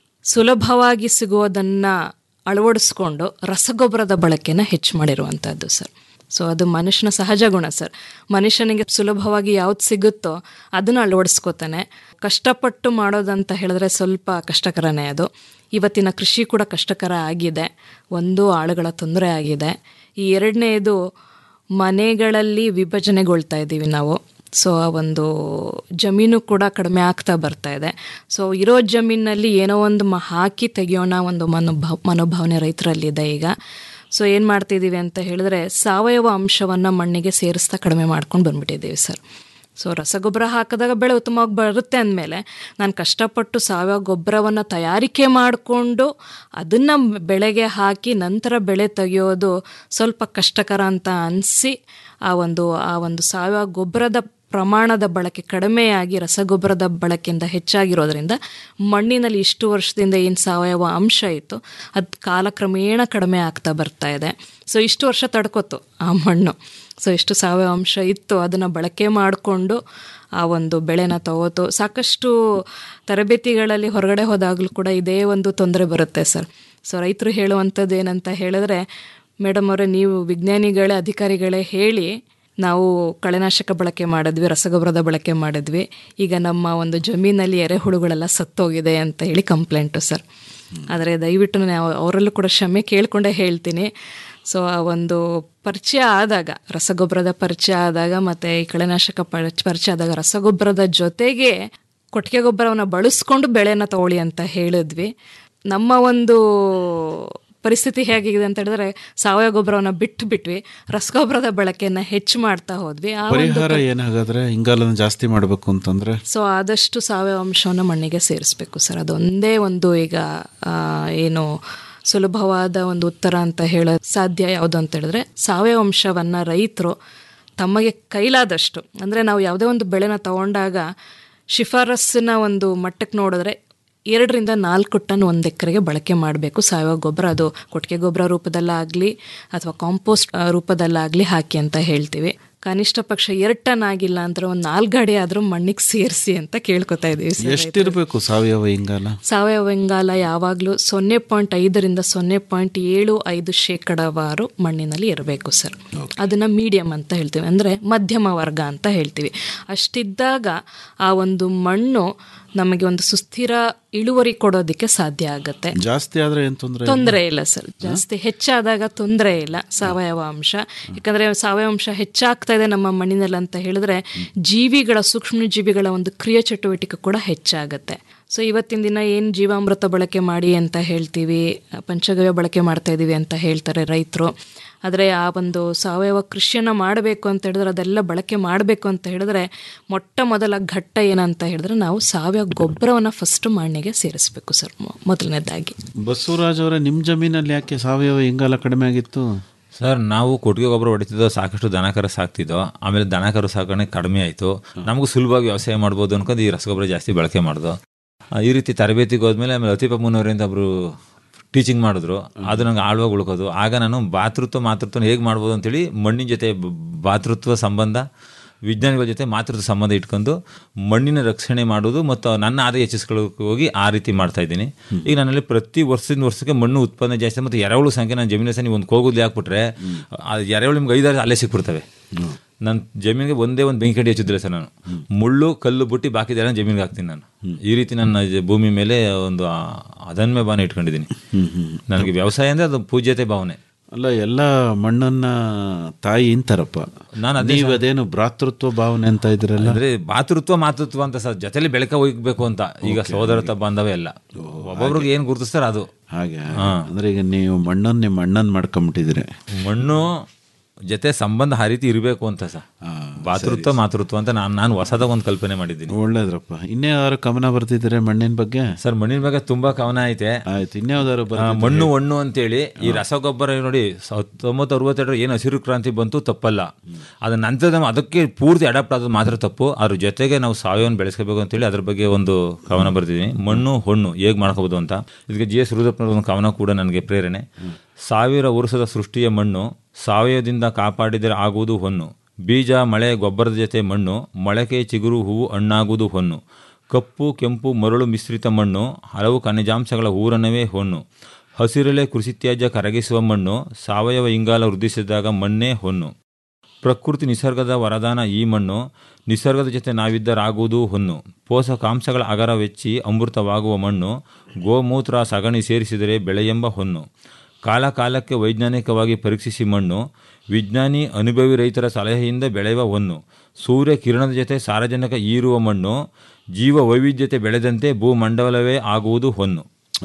ಸುಲಭವಾಗಿ ಸಿಗೋದನ್ನು ಅಳವಡಿಸ್ಕೊಂಡು ರಸಗೊಬ್ಬರದ ಬಳಕೆನ ಹೆಚ್ಚು ಮಾಡಿರುವಂಥದ್ದು ಸರ್ ಸೊ ಅದು ಮನುಷ್ಯನ ಸಹಜ ಗುಣ ಸರ್ ಮನುಷ್ಯನಿಗೆ ಸುಲಭವಾಗಿ ಯಾವ್ದು ಸಿಗುತ್ತೋ ಅದನ್ನು ಅಳವಡಿಸ್ಕೋತಾನೆ ಕಷ್ಟಪಟ್ಟು ಮಾಡೋದಂತ ಹೇಳಿದ್ರೆ ಸ್ವಲ್ಪ ಕಷ್ಟಕರನೇ ಅದು ಇವತ್ತಿನ ಕೃಷಿ ಕೂಡ ಕಷ್ಟಕರ ಆಗಿದೆ ಒಂದು ಆಳುಗಳ ತೊಂದರೆ ಆಗಿದೆ ಈ ಎರಡನೇದು ಮನೆಗಳಲ್ಲಿ ವಿಭಜನೆಗೊಳ್ತಾ ಇದ್ದೀವಿ ನಾವು ಸೊ ಆ ಒಂದು ಜಮೀನು ಕೂಡ ಕಡಿಮೆ ಆಗ್ತಾ ಬರ್ತಾ ಇದೆ ಸೊ ಇರೋ ಜಮೀನಲ್ಲಿ ಏನೋ ಒಂದು ಮ ಹಾಕಿ ತೆಗಿಯೋಣ ಒಂದು ಮನೋಭಾವ ಮನೋಭಾವನೆ ರೈತರಲ್ಲಿದೆ ಈಗ ಸೊ ಏನು ಮಾಡ್ತಿದ್ದೀವಿ ಅಂತ ಹೇಳಿದ್ರೆ ಸಾವಯವ ಅಂಶವನ್ನು ಮಣ್ಣಿಗೆ ಸೇರಿಸ್ತಾ ಕಡಿಮೆ ಮಾಡ್ಕೊಂಡು ಬಂದ್ಬಿಟ್ಟಿದ್ದೀವಿ ಸರ್ ಸೊ ರಸಗೊಬ್ಬರ ಹಾಕಿದಾಗ ಬೆಳೆ ಉತ್ತಮವಾಗಿ ಬರುತ್ತೆ ಅಂದಮೇಲೆ ನಾನು ಕಷ್ಟಪಟ್ಟು ಸಾವಯವ ಗೊಬ್ಬರವನ್ನು ತಯಾರಿಕೆ ಮಾಡಿಕೊಂಡು ಅದನ್ನು ಬೆಳೆಗೆ ಹಾಕಿ ನಂತರ ಬೆಳೆ ತೆಗೆಯೋದು ಸ್ವಲ್ಪ ಕಷ್ಟಕರ ಅಂತ ಅನಿಸಿ ಆ ಒಂದು ಆ ಒಂದು ಸಾವಯವ ಗೊಬ್ಬರದ ಪ್ರಮಾಣದ ಬಳಕೆ ಕಡಿಮೆಯಾಗಿ ರಸಗೊಬ್ಬರದ ಬಳಕೆಯಿಂದ ಹೆಚ್ಚಾಗಿರೋದ್ರಿಂದ ಮಣ್ಣಿನಲ್ಲಿ ಇಷ್ಟು ವರ್ಷದಿಂದ ಏನು ಸಾವಯವ ಅಂಶ ಇತ್ತು ಅದು ಕಾಲಕ್ರಮೇಣ ಕಡಿಮೆ ಆಗ್ತಾ ಬರ್ತಾ ಇದೆ ಸೊ ಇಷ್ಟು ವರ್ಷ ತಡ್ಕೋತು ಆ ಮಣ್ಣು ಸೊ ಎಷ್ಟು ಸಾವಯವ ಅಂಶ ಇತ್ತು ಅದನ್ನು ಬಳಕೆ ಮಾಡಿಕೊಂಡು ಆ ಒಂದು ಬೆಳೆನ ತಗೋತು ಸಾಕಷ್ಟು ತರಬೇತಿಗಳಲ್ಲಿ ಹೊರಗಡೆ ಹೋದಾಗಲೂ ಕೂಡ ಇದೇ ಒಂದು ತೊಂದರೆ ಬರುತ್ತೆ ಸರ್ ಸೊ ರೈತರು ಹೇಳುವಂಥದ್ದು ಏನಂತ ಹೇಳಿದ್ರೆ ಮೇಡಮ್ ಅವರೇ ನೀವು ವಿಜ್ಞಾನಿಗಳೇ ಅಧಿಕಾರಿಗಳೇ ಹೇಳಿ ನಾವು ಕಳೆನಾಶಕ ಬಳಕೆ ಮಾಡಿದ್ವಿ ರಸಗೊಬ್ಬರದ ಬಳಕೆ ಮಾಡಿದ್ವಿ ಈಗ ನಮ್ಮ ಒಂದು ಜಮೀನಲ್ಲಿ ಎರೆಹುಳುಗಳೆಲ್ಲ ಸತ್ತೋಗಿದೆ ಅಂತ ಹೇಳಿ ಕಂಪ್ಲೇಂಟು ಸರ್ ಆದರೆ ದಯವಿಟ್ಟು ನಾವು ಅವರಲ್ಲೂ ಕೂಡ ಕ್ಷಮೆ ಕೇಳಿಕೊಂಡೇ ಹೇಳ್ತೀನಿ ಸೊ ಆ ಒಂದು ಪರಿಚಯ ಆದಾಗ ರಸಗೊಬ್ಬರದ ಪರಿಚಯ ಆದಾಗ ಮತ್ತು ಈ ಕಳೆನಾಶಕ ಪರಿಚ ಪರಿಚಯ ಆದಾಗ ರಸಗೊಬ್ಬರದ ಜೊತೆಗೆ ಕೊಟ್ಟಿಗೆ ಗೊಬ್ಬರವನ್ನು ಬಳಸ್ಕೊಂಡು ಬೆಳೆನ ತಗೊಳ್ಳಿ ಅಂತ ಹೇಳಿದ್ವಿ ನಮ್ಮ ಒಂದು ಪರಿಸ್ಥಿತಿ ಹೇಗಿದೆ ಅಂತ ಹೇಳಿದ್ರೆ ಸಾವಯವ ಗೊಬ್ಬರವನ್ನು ಬಿಟ್ಟು ಬಿಟ್ವಿ ರಸಗೊಬ್ಬರದ ಬಳಕೆಯನ್ನು ಹೆಚ್ಚು ಮಾಡ್ತಾ ಹೋದ್ವಿ ಆ ಒಂದು ಪರಿಹಾರ ಏನಾಗಾದ್ರೆ ಇಂಗಾಲನ ಜಾಸ್ತಿ ಮಾಡಬೇಕು ಅಂತಂದ್ರೆ ಸೊ ಆದಷ್ಟು ಸಾವಯವ ಅಂಶವನ್ನು ಮಣ್ಣಿಗೆ ಸೇರಿಸ್ಬೇಕು ಸರ್ ಅದೊಂದೇ ಒಂದು ಈಗ ಆ, ಏನು ಸುಲಭವಾದ ಒಂದು ಉತ್ತರ ಅಂತ ಹೇಳೋ ಸಾಧ್ಯ ಯಾವುದು ಅಂತ ಹೇಳಿದ್ರೆ ಸಾವಯವ ಅಂಶವನ್ನು ರೈತರು ತಮಗೆ ಕೈಲಾದಷ್ಟು ಅಂದರೆ ನಾವು ಯಾವುದೇ ಒಂದು ಬೆಳೆನ ತಗೊಂಡಾಗ ಶಿಫಾರಸ್ಸಿನ ಒಂದು ಮಟ್ಟಕ್ಕೆ ನೋಡಿದ್ರೆ ಎರಡರಿಂದ ನಾಲ್ಕು ಟನ್ ಒಂದು ಎಕರೆಗೆ ಬಳಕೆ ಮಾಡಬೇಕು ಸಾವಯವ ಗೊಬ್ಬರ ಅದು ಕೊಟ್ಟಿಗೆ ಗೊಬ್ಬರ ರೂಪದಲ್ಲಾಗಲಿ ಅಥವಾ ಕಾಂಪೋಸ್ಟ್ ಆ, ರೂಪದಲ್ಲಾಗಲಿ ಹಾಕಿ ಅಂತ ಹೇಳ್ತೀವಿ ಕನಿಷ್ಠ ಪಕ್ಷ ಎರಡು ಟನ್ ಆಗಿಲ್ಲ ಅಂದ್ರೆ ಒಂದು ನಾಲ್ಕು ಗಾಡಿ ಆದರೂ ಮಣ್ಣಿಗೆ ಸೇರಿಸಿ ಅಂತ ಕೇಳ್ಕೊತಾ ಇದ್ದೀವಿ ಸರ್ ಎಷ್ಟಿರಬೇಕು ಸಾವಯವ ಇಂಗಾಲ ಸಾವಯವ ಇಂಗಾಲ ಯಾವಾಗಲೂ ಸೊನ್ನೆ ಪಾಯಿಂಟ್ ಐದರಿಂದ ಸೊನ್ನೆ ಪಾಯಿಂಟ್ ಏಳು ಐದು ಶೇಕಡವಾರು ಮಣ್ಣಿನಲ್ಲಿ ಇರಬೇಕು ಸರ್ ಅದನ್ನ ಮೀಡಿಯಂ ಅಂತ ಹೇಳ್ತೀವಿ ಅಂದರೆ ಮಧ್ಯಮ ವರ್ಗ ಅಂತ ಹೇಳ್ತೀವಿ ಅಷ್ಟಿದ್ದಾಗ ಆ ಒಂದು ಮಣ್ಣು ನಮಗೆ ಒಂದು ಸುಸ್ಥಿರ ಇಳುವರಿ ಕೊಡೋದಕ್ಕೆ ಸಾಧ್ಯ ಆಗುತ್ತೆ ಜಾಸ್ತಿ ಆದ್ರೆ ಏನ್ ತೊಂದ್ರೆ ಇಲ್ಲ? ತೊಂದರೆ ಇಲ್ಲ ಸರ್ ಜಾಸ್ತಿ ಹೆಚ್ಚಾದಾಗ ತೊಂದರೆ ಇಲ್ಲ ಸಾವಯವ ಅಂಶ ಯಾಕಂದ್ರೆ ಸಾವಯವ ಅಂಶ ಹೆಚ್ಚಾಗ್ತಾ ಇದೆ ನಮ್ಮ ಮಣ್ಣಿನಲ್ಲಿ ಅಂತ ಹೇಳಿದ್ರೆ ಜೀವಿಗಳ ಸೂಕ್ಷ್ಮ ಜೀವಿಗಳ ಒಂದು ಕ್ರಿಯೆ ಚಟುವಟಿಕೆ ಕೂಡ ಹೆಚ್ಚಾಗತ್ತೆ ಸೊ ಇವತ್ತಿನ ದಿನ ಏನು ಜೀವಾಮೃತ ಬಳಕೆ ಮಾಡಿ ಅಂತ ಹೇಳ್ತೀವಿ ಪಂಚಗವ್ಯ ಬಳಕೆ ಮಾಡ್ತಾ ಇದೀವಿ ಅಂತ ಹೇಳ್ತಾರೆ ರೈತರು ಆದರೆ ಆ ಒಂದು ಸಾವಯವ ಕೃಷಿಯನ್ನು ಮಾಡಬೇಕು ಅಂತ ಹೇಳಿದ್ರೆ ಅದೆಲ್ಲ ಬಳಕೆ ಮಾಡಬೇಕು ಅಂತ ಹೇಳಿದ್ರೆ ಮೊಟ್ಟ ಮೊದಲ ಘಟ್ಟ ಏನಂತ ಹೇಳಿದ್ರೆ ನಾವು ಸಾವಯವ ಗೊಬ್ಬರವನ್ನು ಫಸ್ಟ್ ಮಣ್ಣಿಗೆ ಸೇರಿಸಬೇಕು ಸರ್ ಮೊ- ಮೊದಲನೇದಾಗಿ ಬಸವರಾಜ್ ಅವರೇ ನಿಮ್ ಜಮೀನಲ್ಲಿ ಯಾಕೆ ಸಾವಯವ ಇಂಗಾಲ ಕಡಿಮೆ ಆಗಿತ್ತು ಸರ್ ನಾವು ಕೊಟ್ಟಿಗೆ ಗೊಬ್ಬರ ಹೊಡಿತಿದ್ದೋ ಸಾಕಷ್ಟು ದನಕರ ಸಾಕ್ತಿದ್ದೋ ಆಮೇಲೆ ದನಕರು ಸಾಕಣೆ ಕಡಿಮೆ ಆಯಿತು ನಮಗೂ ಸುಲಭವಾಗಿ ವ್ಯವಸಾಯ ಮಾಡ್ಬೋದು ಅನ್ಕೊಂಡು ಈ ರಸಗೊಬ್ಬರ ಜಾಸ್ತಿ ಬಳಕೆ ಮಾಡ್ದು ಆ, ಈ ರೀತಿ ತರಬೇತಿಗೆ ಹೋದ್ಮೇಲೆ ಆಮೇಲೆ ಅತಿಪ ಮುನ್ನೂರಿಂದ ಒಬ್ರು ಟೀಚಿಂಗ್ ಮಾಡಿದ್ರು ಅದು ನಂಗೆ ಆಳ್ವಾಗಿ ಉಳ್ಕೋದು ಆಗ ನಾನು ಭಾತೃತ್ವ ಮಾತೃತ್ವ ಹೇಗೆ ಮಾಡ್ಬೋದು ಅಂತೇಳಿ ಮಣ್ಣಿನ ಜೊತೆ ಬ- ಭಾತೃತ್ವ ಸಂಬಂಧ ವಿಜ್ಞಾನಿಗಳ ಜೊತೆ ಮಾತೃತ್ವ ಸಂಬಂಧ ಇಟ್ಕೊಂಡು ಮಣ್ಣಿನ ರಕ್ಷಣೆ ಮಾಡೋದು ಮತ್ತು ನನ್ನ ಆದಾಯ ಹೆಚ್ಚಿಸ್ಕೊಳ್ಳೋಕೆ ಹೋಗಿ ಆ ರೀತಿ ಮಾಡ್ತಾ ಇದ್ದೀನಿ ಈಗ ನನ್ನಲ್ಲಿ ಪ್ರತಿ ವರ್ಷದಿಂದ ವರ್ಷಕ್ಕೆ ಮಣ್ಣು ಉತ್ಪನ್ನ ಜಾಸ್ತಿ ಮತ್ತು ಎರೆಹುಳು ಸಂಖ್ಯೆ ನಾನು ಜಮೀನು ನೀವು ಒಂದು ಕೋಗುದ್ಲಿ ಹಾಕ್ಬಿಟ್ರೆ ಆ ಎರೆಹುಳು ನಿಮ್ಗೆ ಐದಾರು ಅಲ್ಲೇ ಸಿಕ್ಬಿಡ್ತವೆ ನನ್ನ ಜಮೀನಿಗೆ ಒಂದೇ ಒಂದು ಬೆಂಕಿ ಕಡ್ಡಿ ಹಚ್ಚಿದ್ರೆ ಸರ್ ನಾನು ಮುಳ್ಳು ಕಲ್ಲು ಬುಟ್ಟಿ ಬಾಕಿದೆಲ್ಲ ಜಮೀನಿಗೆ ಹಾಕ್ತೀನಿ ನಾನು ಈ ರೀತಿ ನನ್ನ ಜ- ಭೂಮಿ ಮೇಲೆ ಒಂದು ಆ- ಅದನ್ಮೆ ಭಾವನೆ ಇಟ್ಕೊಂಡಿದ್ದೀನಿ ನನಗೆ ವ್ಯವಸಾಯ ಅಂದರೆ ಅದು ಪೂಜ್ಯತೆ ಭಾವನೆ ಅಲ್ಲ ಎಲ್ಲ ಮಣ್ಣನ್ನ ತಾಯಿ ಇಂತಾರಪ್ಪ ನಾನು ಅದೇ ನೀವು ಅದೇನು ಭ್ರಾತೃತ್ವ ಭಾವನೆ ಅಂತ ಇದ್ರಲ್ಲ ಅಂದ್ರೆ ಮಾತೃತ್ವ ಮಾತೃತ್ವ ಅಂತ ಸರ್ ಜೊತೆಲಿ ಬೆಳಕ ಹೋಗ್ಬೇಕು ಅಂತ ಈಗ ಸೋದರತ್ವ ಬಾಂಧವ್ಯ ಎಲ್ಲ ಒಬ್ಬೊಬ್ರಿಗೆ ಏನ್ ಗುರುತಿಸ್ತಾರೆ ಅದು ಹಾಗೆ ಅಂದ್ರೆ ಈಗ ನೀವು ಮಣ್ಣನ್ನ ನಿಮ್ಮ ಅಣ್ಣನ್ ಮಾಡ್ಕೊಂಬಿಟ್ಟಿದ್ದೀರಿ ಮಣ್ಣು ಜೊತೆ ಸಂಬಂಧ ಆ ರೀತಿ ಇರಬೇಕು ಅಂತ ಸರ್ ಭಾತೃತ್ವ ಮಾತೃತ್ವ ಅಂತ ನಾನು ನಾನು ಹೊಸದಾಗ ಒಂದು ಕಲ್ಪನೆ ಮಾಡಿದ್ದೀನಿ ಒಳ್ಳೇದ್ರಪ್ಪ ಇನ್ನೇವಾರು ಗಮನ ಬರ್ತಿದ್ದೀರಿ ಮಣ್ಣಿನ ಬಗ್ಗೆ ಸರ್ ಮಣ್ಣಿನ ಬಗ್ಗೆ ತುಂಬಾ ಕವನ ಐತೆ ಆಯ್ತು ಇನ್ಯಾವ್ದಾರು ಆ, ಬರ್ತಿದ್ದೀರಿ? ಮಣ್ಣು ಹಣ್ಣು ಅಂತೇಳಿ ಈ ರಸಗೊಬ್ಬರ ನೋಡಿ ಹತ್ತೊಂಬತ್ತು ಅರವತ್ತೆರಡು ಏನು ಹಸಿರು ಕ್ರಾಂತಿ ಬಂತು ತಪ್ಪಲ್ಲ ಅದ ನಂತರ ನಾವು ಅದಕ್ಕೆ ಪೂರ್ತಿ ಅಡಾಪ್ಟ್ ಆಗೋದು ಮಾತ್ರ ತಪ್ಪು ಅದ್ರ ಜೊತೆಗೆ ನಾವು ಸಾವಯವನ್ನು ಬೆಳೆಸ್ಕೋಬೇಕು ಅಂತೇಳಿ ಅದ್ರ ಬಗ್ಗೆ ಒಂದು ಕವನ ಬರ್ತಿದ್ದೀನಿ ಮಣ್ಣು ಹೊಣ್ಣು ಹೇಗೆ ಮಾಡ್ಕೋಬೋದು ಅಂತ ಇದಕ್ಕೆ ಜಿ ಎಸ್ ರುದ್ರಪ್ಪನವ್ರ ಒಂದು ಕವನ ಕೂಡ ನನಗೆ ಪ್ರೇರಣೆ ಸಾವಿರ ವರ್ಷದ ಸೃಷ್ಟಿಯ ಮಣ್ಣು ಸಾವಯವದಿಂದ ಕಾಪಾಡಿದರೆ ಆಗುವುದು ಹೊನ್ನು ಬೀಜ ಮಳೆ ಗೊಬ್ಬರದ ಜೊತೆ ಮಣ್ಣು ಮೊಳಕೆ ಚಿಗುರು ಹೂವು ಹಣ್ಣಾಗುವುದು ಹೊನ್ನು ಕಪ್ಪು ಕೆಂಪು ಮರಳು ಮಿಶ್ರಿತ ಮಣ್ಣು ಹಲವು ಖನಿಜಾಂಶಗಳ ಊರನವೇ ಹೊನ್ನು ಹಸಿರೆಲೆ ಕೃಷಿ ತ್ಯಾಜ್ಯ ಕರಗಿಸುವ ಮಣ್ಣು ಸಾವಯವ ಇಂಗಾಲ ವೃದ್ಧಿಸಿದಾಗ ಮಣ್ಣೇ ಹೊನ್ನು ಪ್ರಕೃತಿ ನಿಸರ್ಗದ ವರದಾನ ಈ ಮಣ್ಣು ನಿಸರ್ಗದ ಜೊತೆ ನಾವಿದ್ದರಾಗುವುದು ಹೊನ್ನು ಪೋಷಕಾಂಶಗಳ ಅಗರ ವೆಚ್ಚಿ ಅಮೃತವಾಗುವ ಮಣ್ಣು ಗೋಮೂತ್ರ ಸಗಣಿ ಸೇರಿಸಿದರೆ ಬೆಳೆಯೆಂಬ ಹೊನ್ನು ಕಾಲ ಕಾಲಕ್ಕೆ ವೈಜ್ಞಾನಿಕವಾಗಿ ಪರೀಕ್ಷಿಸಿ ಮಣ್ಣು ವಿಜ್ಞಾನಿ ಅನುಭವಿ ರೈತರ ಸಲಹೆಯಿಂದ ಬೆಳೆಯುವ ಹೊನ್ನು ಸೂರ್ಯ ಕಿರಣದ ಜೊತೆ ಸಾರಜನಕ ಈರುವ ಮಣ್ಣು ಜೀವ ವೈವಿಧ್ಯತೆ ಬೆಳೆದಂತೆ ಭೂಮಂಡಲವೇ ಆಗುವುದು ಹೊನ್ನು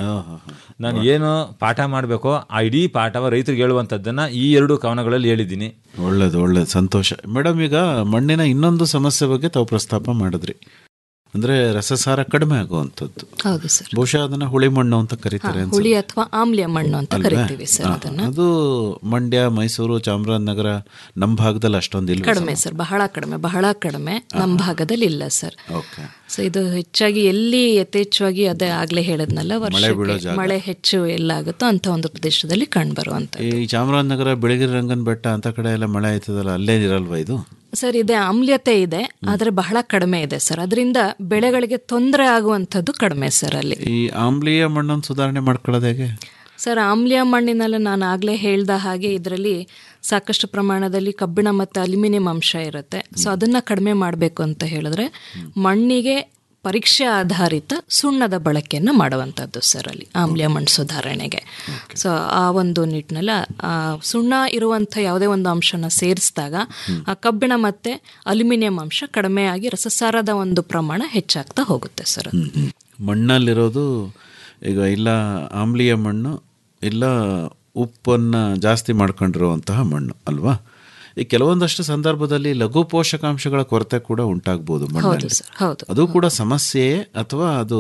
ನಾನು ಏನು ಪಾಠ ಮಾಡಬೇಕೋ ಆ ಇಡೀ ಪಾಠವ ರೈತರಿಗೆ ಹೇಳುವಂಥದ್ದನ್ನು ಈ ಎರಡು ಕವನಗಳಲ್ಲಿ ಹೇಳಿದ್ದೀನಿ ಒಳ್ಳೇದು ಒಳ್ಳೇದು ಸಂತೋಷ ಮೇಡಮ್ ಈಗ ಮಣ್ಣಿನ ಇನ್ನೊಂದು ಸಮಸ್ಯೆ ಬಗ್ಗೆ ತಾವು ಪ್ರಸ್ತಾಪ ಮಾಡಿದ್ರಿ ಅಂದ್ರೆ ರಸಸಾರ ಕಡಿಮೆ ಆಗುವಂಥದ್ದು ಹೌದು ಸರ್ ಬಹುಶಃ ಅದನ್ನ ಹುಳಿ ಮಣ್ಣು ಅಂತ ಕರೀತಾರೆ ಅನ್ಸುತ್ತೆ. ಹುಳಿ ಅಥವಾ ಆಮ್ಲಿಯ ಮಣ್ಣು ಅಂತ ಅಲ್ವೇ? ಕರಿತೀವಿ ಸರ್ ಹಾ, ಅದನ್ನ ಅದು ಮಂಡ್ಯ ಮೈಸೂರು ಚಾಮರಾಜನಗರ ನಮ್ಮ ಭಾಗದಲ್ಲಿ ಅಷ್ಟೊಂದು ಇಲ್ಲ ಕಡಿಮೆ ಸರ್ ಬಹಳ ಕಡಿಮೆ ಬಹಳ ಕಡಿಮೆ ನಮ್ಮ ಭಾಗದಲ್ಲಿ ಇಲ್ಲ ಸರ್ ಓಕೆ ಸೊ ಇದು ಹೆಚ್ಚಾಗಿ ಎಲ್ಲಿ ಯಥೇಚ್ಛವಾಗಿ ಅದೇ ಆಗ್ಲೇ ಹೇಳದ್ನಲ್ಲ ಮಳೆ ಬೀಳೋ ವರ್ಷಕ್ಕೆ ಜಾಗ. ಮಳೆ ಹೆಚ್ಚು ಎಲ್ಲಾಗುತ್ತೋ ಅಂತ ಒಂದು ಪ್ರದೇಶದಲ್ಲಿ ಕಂಡು ಬರುವಂತ ಈ ಚಾಮರಾಜನಗರ ಬೆಳಗಿರಿ ರಂಗನ ಬೆಟ್ಟ ಅಂತ ಕಡೆ ಎಲ್ಲ ಮಳೆ ಆಯ್ತದಲ್ಲ ಅಲ್ಲೇ ಇರಲ್ವಾ ಇದು ಸರ್ ಇದೆ ಆಮ್ಲ್ಯತೆ ಇದೆ ಆದ್ರೆ ಬಹಳ ಕಡಿಮೆ ಇದೆ ಸರ್ ಅದರಿಂದ ಬೆಳೆಗಳಿಗೆ ತೊಂದರೆ ಆಗುವಂಥದ್ದು ಕಡಿಮೆ ಸರ್ ಅಲ್ಲಿ ಈ ಆಮ್ಲೀಯ ಮಣ್ಣನ್ನು ಸುಧಾರಣೆ ಮಾಡ್ಕೊಳ್ಳೋದು ಹೇಗೆ ಸರ್ ಆಮ್ಲಿಯ ಮಣ್ಣಿನಲ್ಲಿ ನಾನು ಆಗಲೇ ಹೇಳ್ದ ಹಾಗೆ ಇದರಲ್ಲಿ ಸಾಕಷ್ಟು ಪ್ರಮಾಣದಲ್ಲಿ ಕಬ್ಬಿಣ ಮತ್ತು ಅಲ್ಯೂಮಿನಿಯಂ ಅಂಶ ಇರುತ್ತೆ ಸೊ ಅದನ್ನ ಕಡಿಮೆ ಮಾಡಬೇಕು ಅಂತ ಹೇಳಿದ್ರೆ ಮಣ್ಣಿಗೆ ಪರೀಕ್ಷೆ ಆಧಾರಿತ ಸುಣ್ಣದ ಬಳಕೆಯನ್ನು ಮಾಡುವಂಥದ್ದು ಸರ್ ಅಲ್ಲಿ ಆಮ್ಲಿಯ ಮಣ್ಣು ಸುಧಾರಣೆಗೆ ಸೊ ಆ ಒಂದು ನಿಟ್ಟಿನಲ್ಲಿ ಆ ಸುಣ್ಣ ಇರುವಂಥ ಯಾವುದೇ ಒಂದು ಅಂಶನ ಸೇರಿಸಿದಾಗ ಆ ಕಬ್ಬಿಣ ಮತ್ತು ಅಲ್ಯೂಮಿನಿಯಂ ಅಂಶ ಕಡಿಮೆಯಾಗಿ ರಸಸಾರದ ಒಂದು ಪ್ರಮಾಣ ಹೆಚ್ಚಾಗ್ತಾ ಹೋಗುತ್ತೆ ಸರ್ ಅದು. ಮಣ್ಣಲ್ಲಿರೋದು ಈಗ ಇಲ್ಲ ಆಮ್ಲೀಯ ಮಣ್ಣು ಇಲ್ಲ ಉಪ್ಪನ್ನು ಜಾಸ್ತಿ ಮಾಡ್ಕೊಂಡಿರುವಂತಹ ಮಣ್ಣು ಅಲ್ವಾ ಈ ಕೆಲವೊಂದಷ್ಟು ಸಂದರ್ಭದಲ್ಲಿ ಲಘು ಪೋಷಕಾಂಶಗಳ ಕೊರತೆ ಕೂಡ ಉಂಟಾಗ್ಬೋದು ಮಣ್ಣಲ್ಲಿ ಸರ್, ಹೌದು. ಅದು ಕೂಡ ಸಮಸ್ಯೆಯೇ ಅಥವಾ ಅದು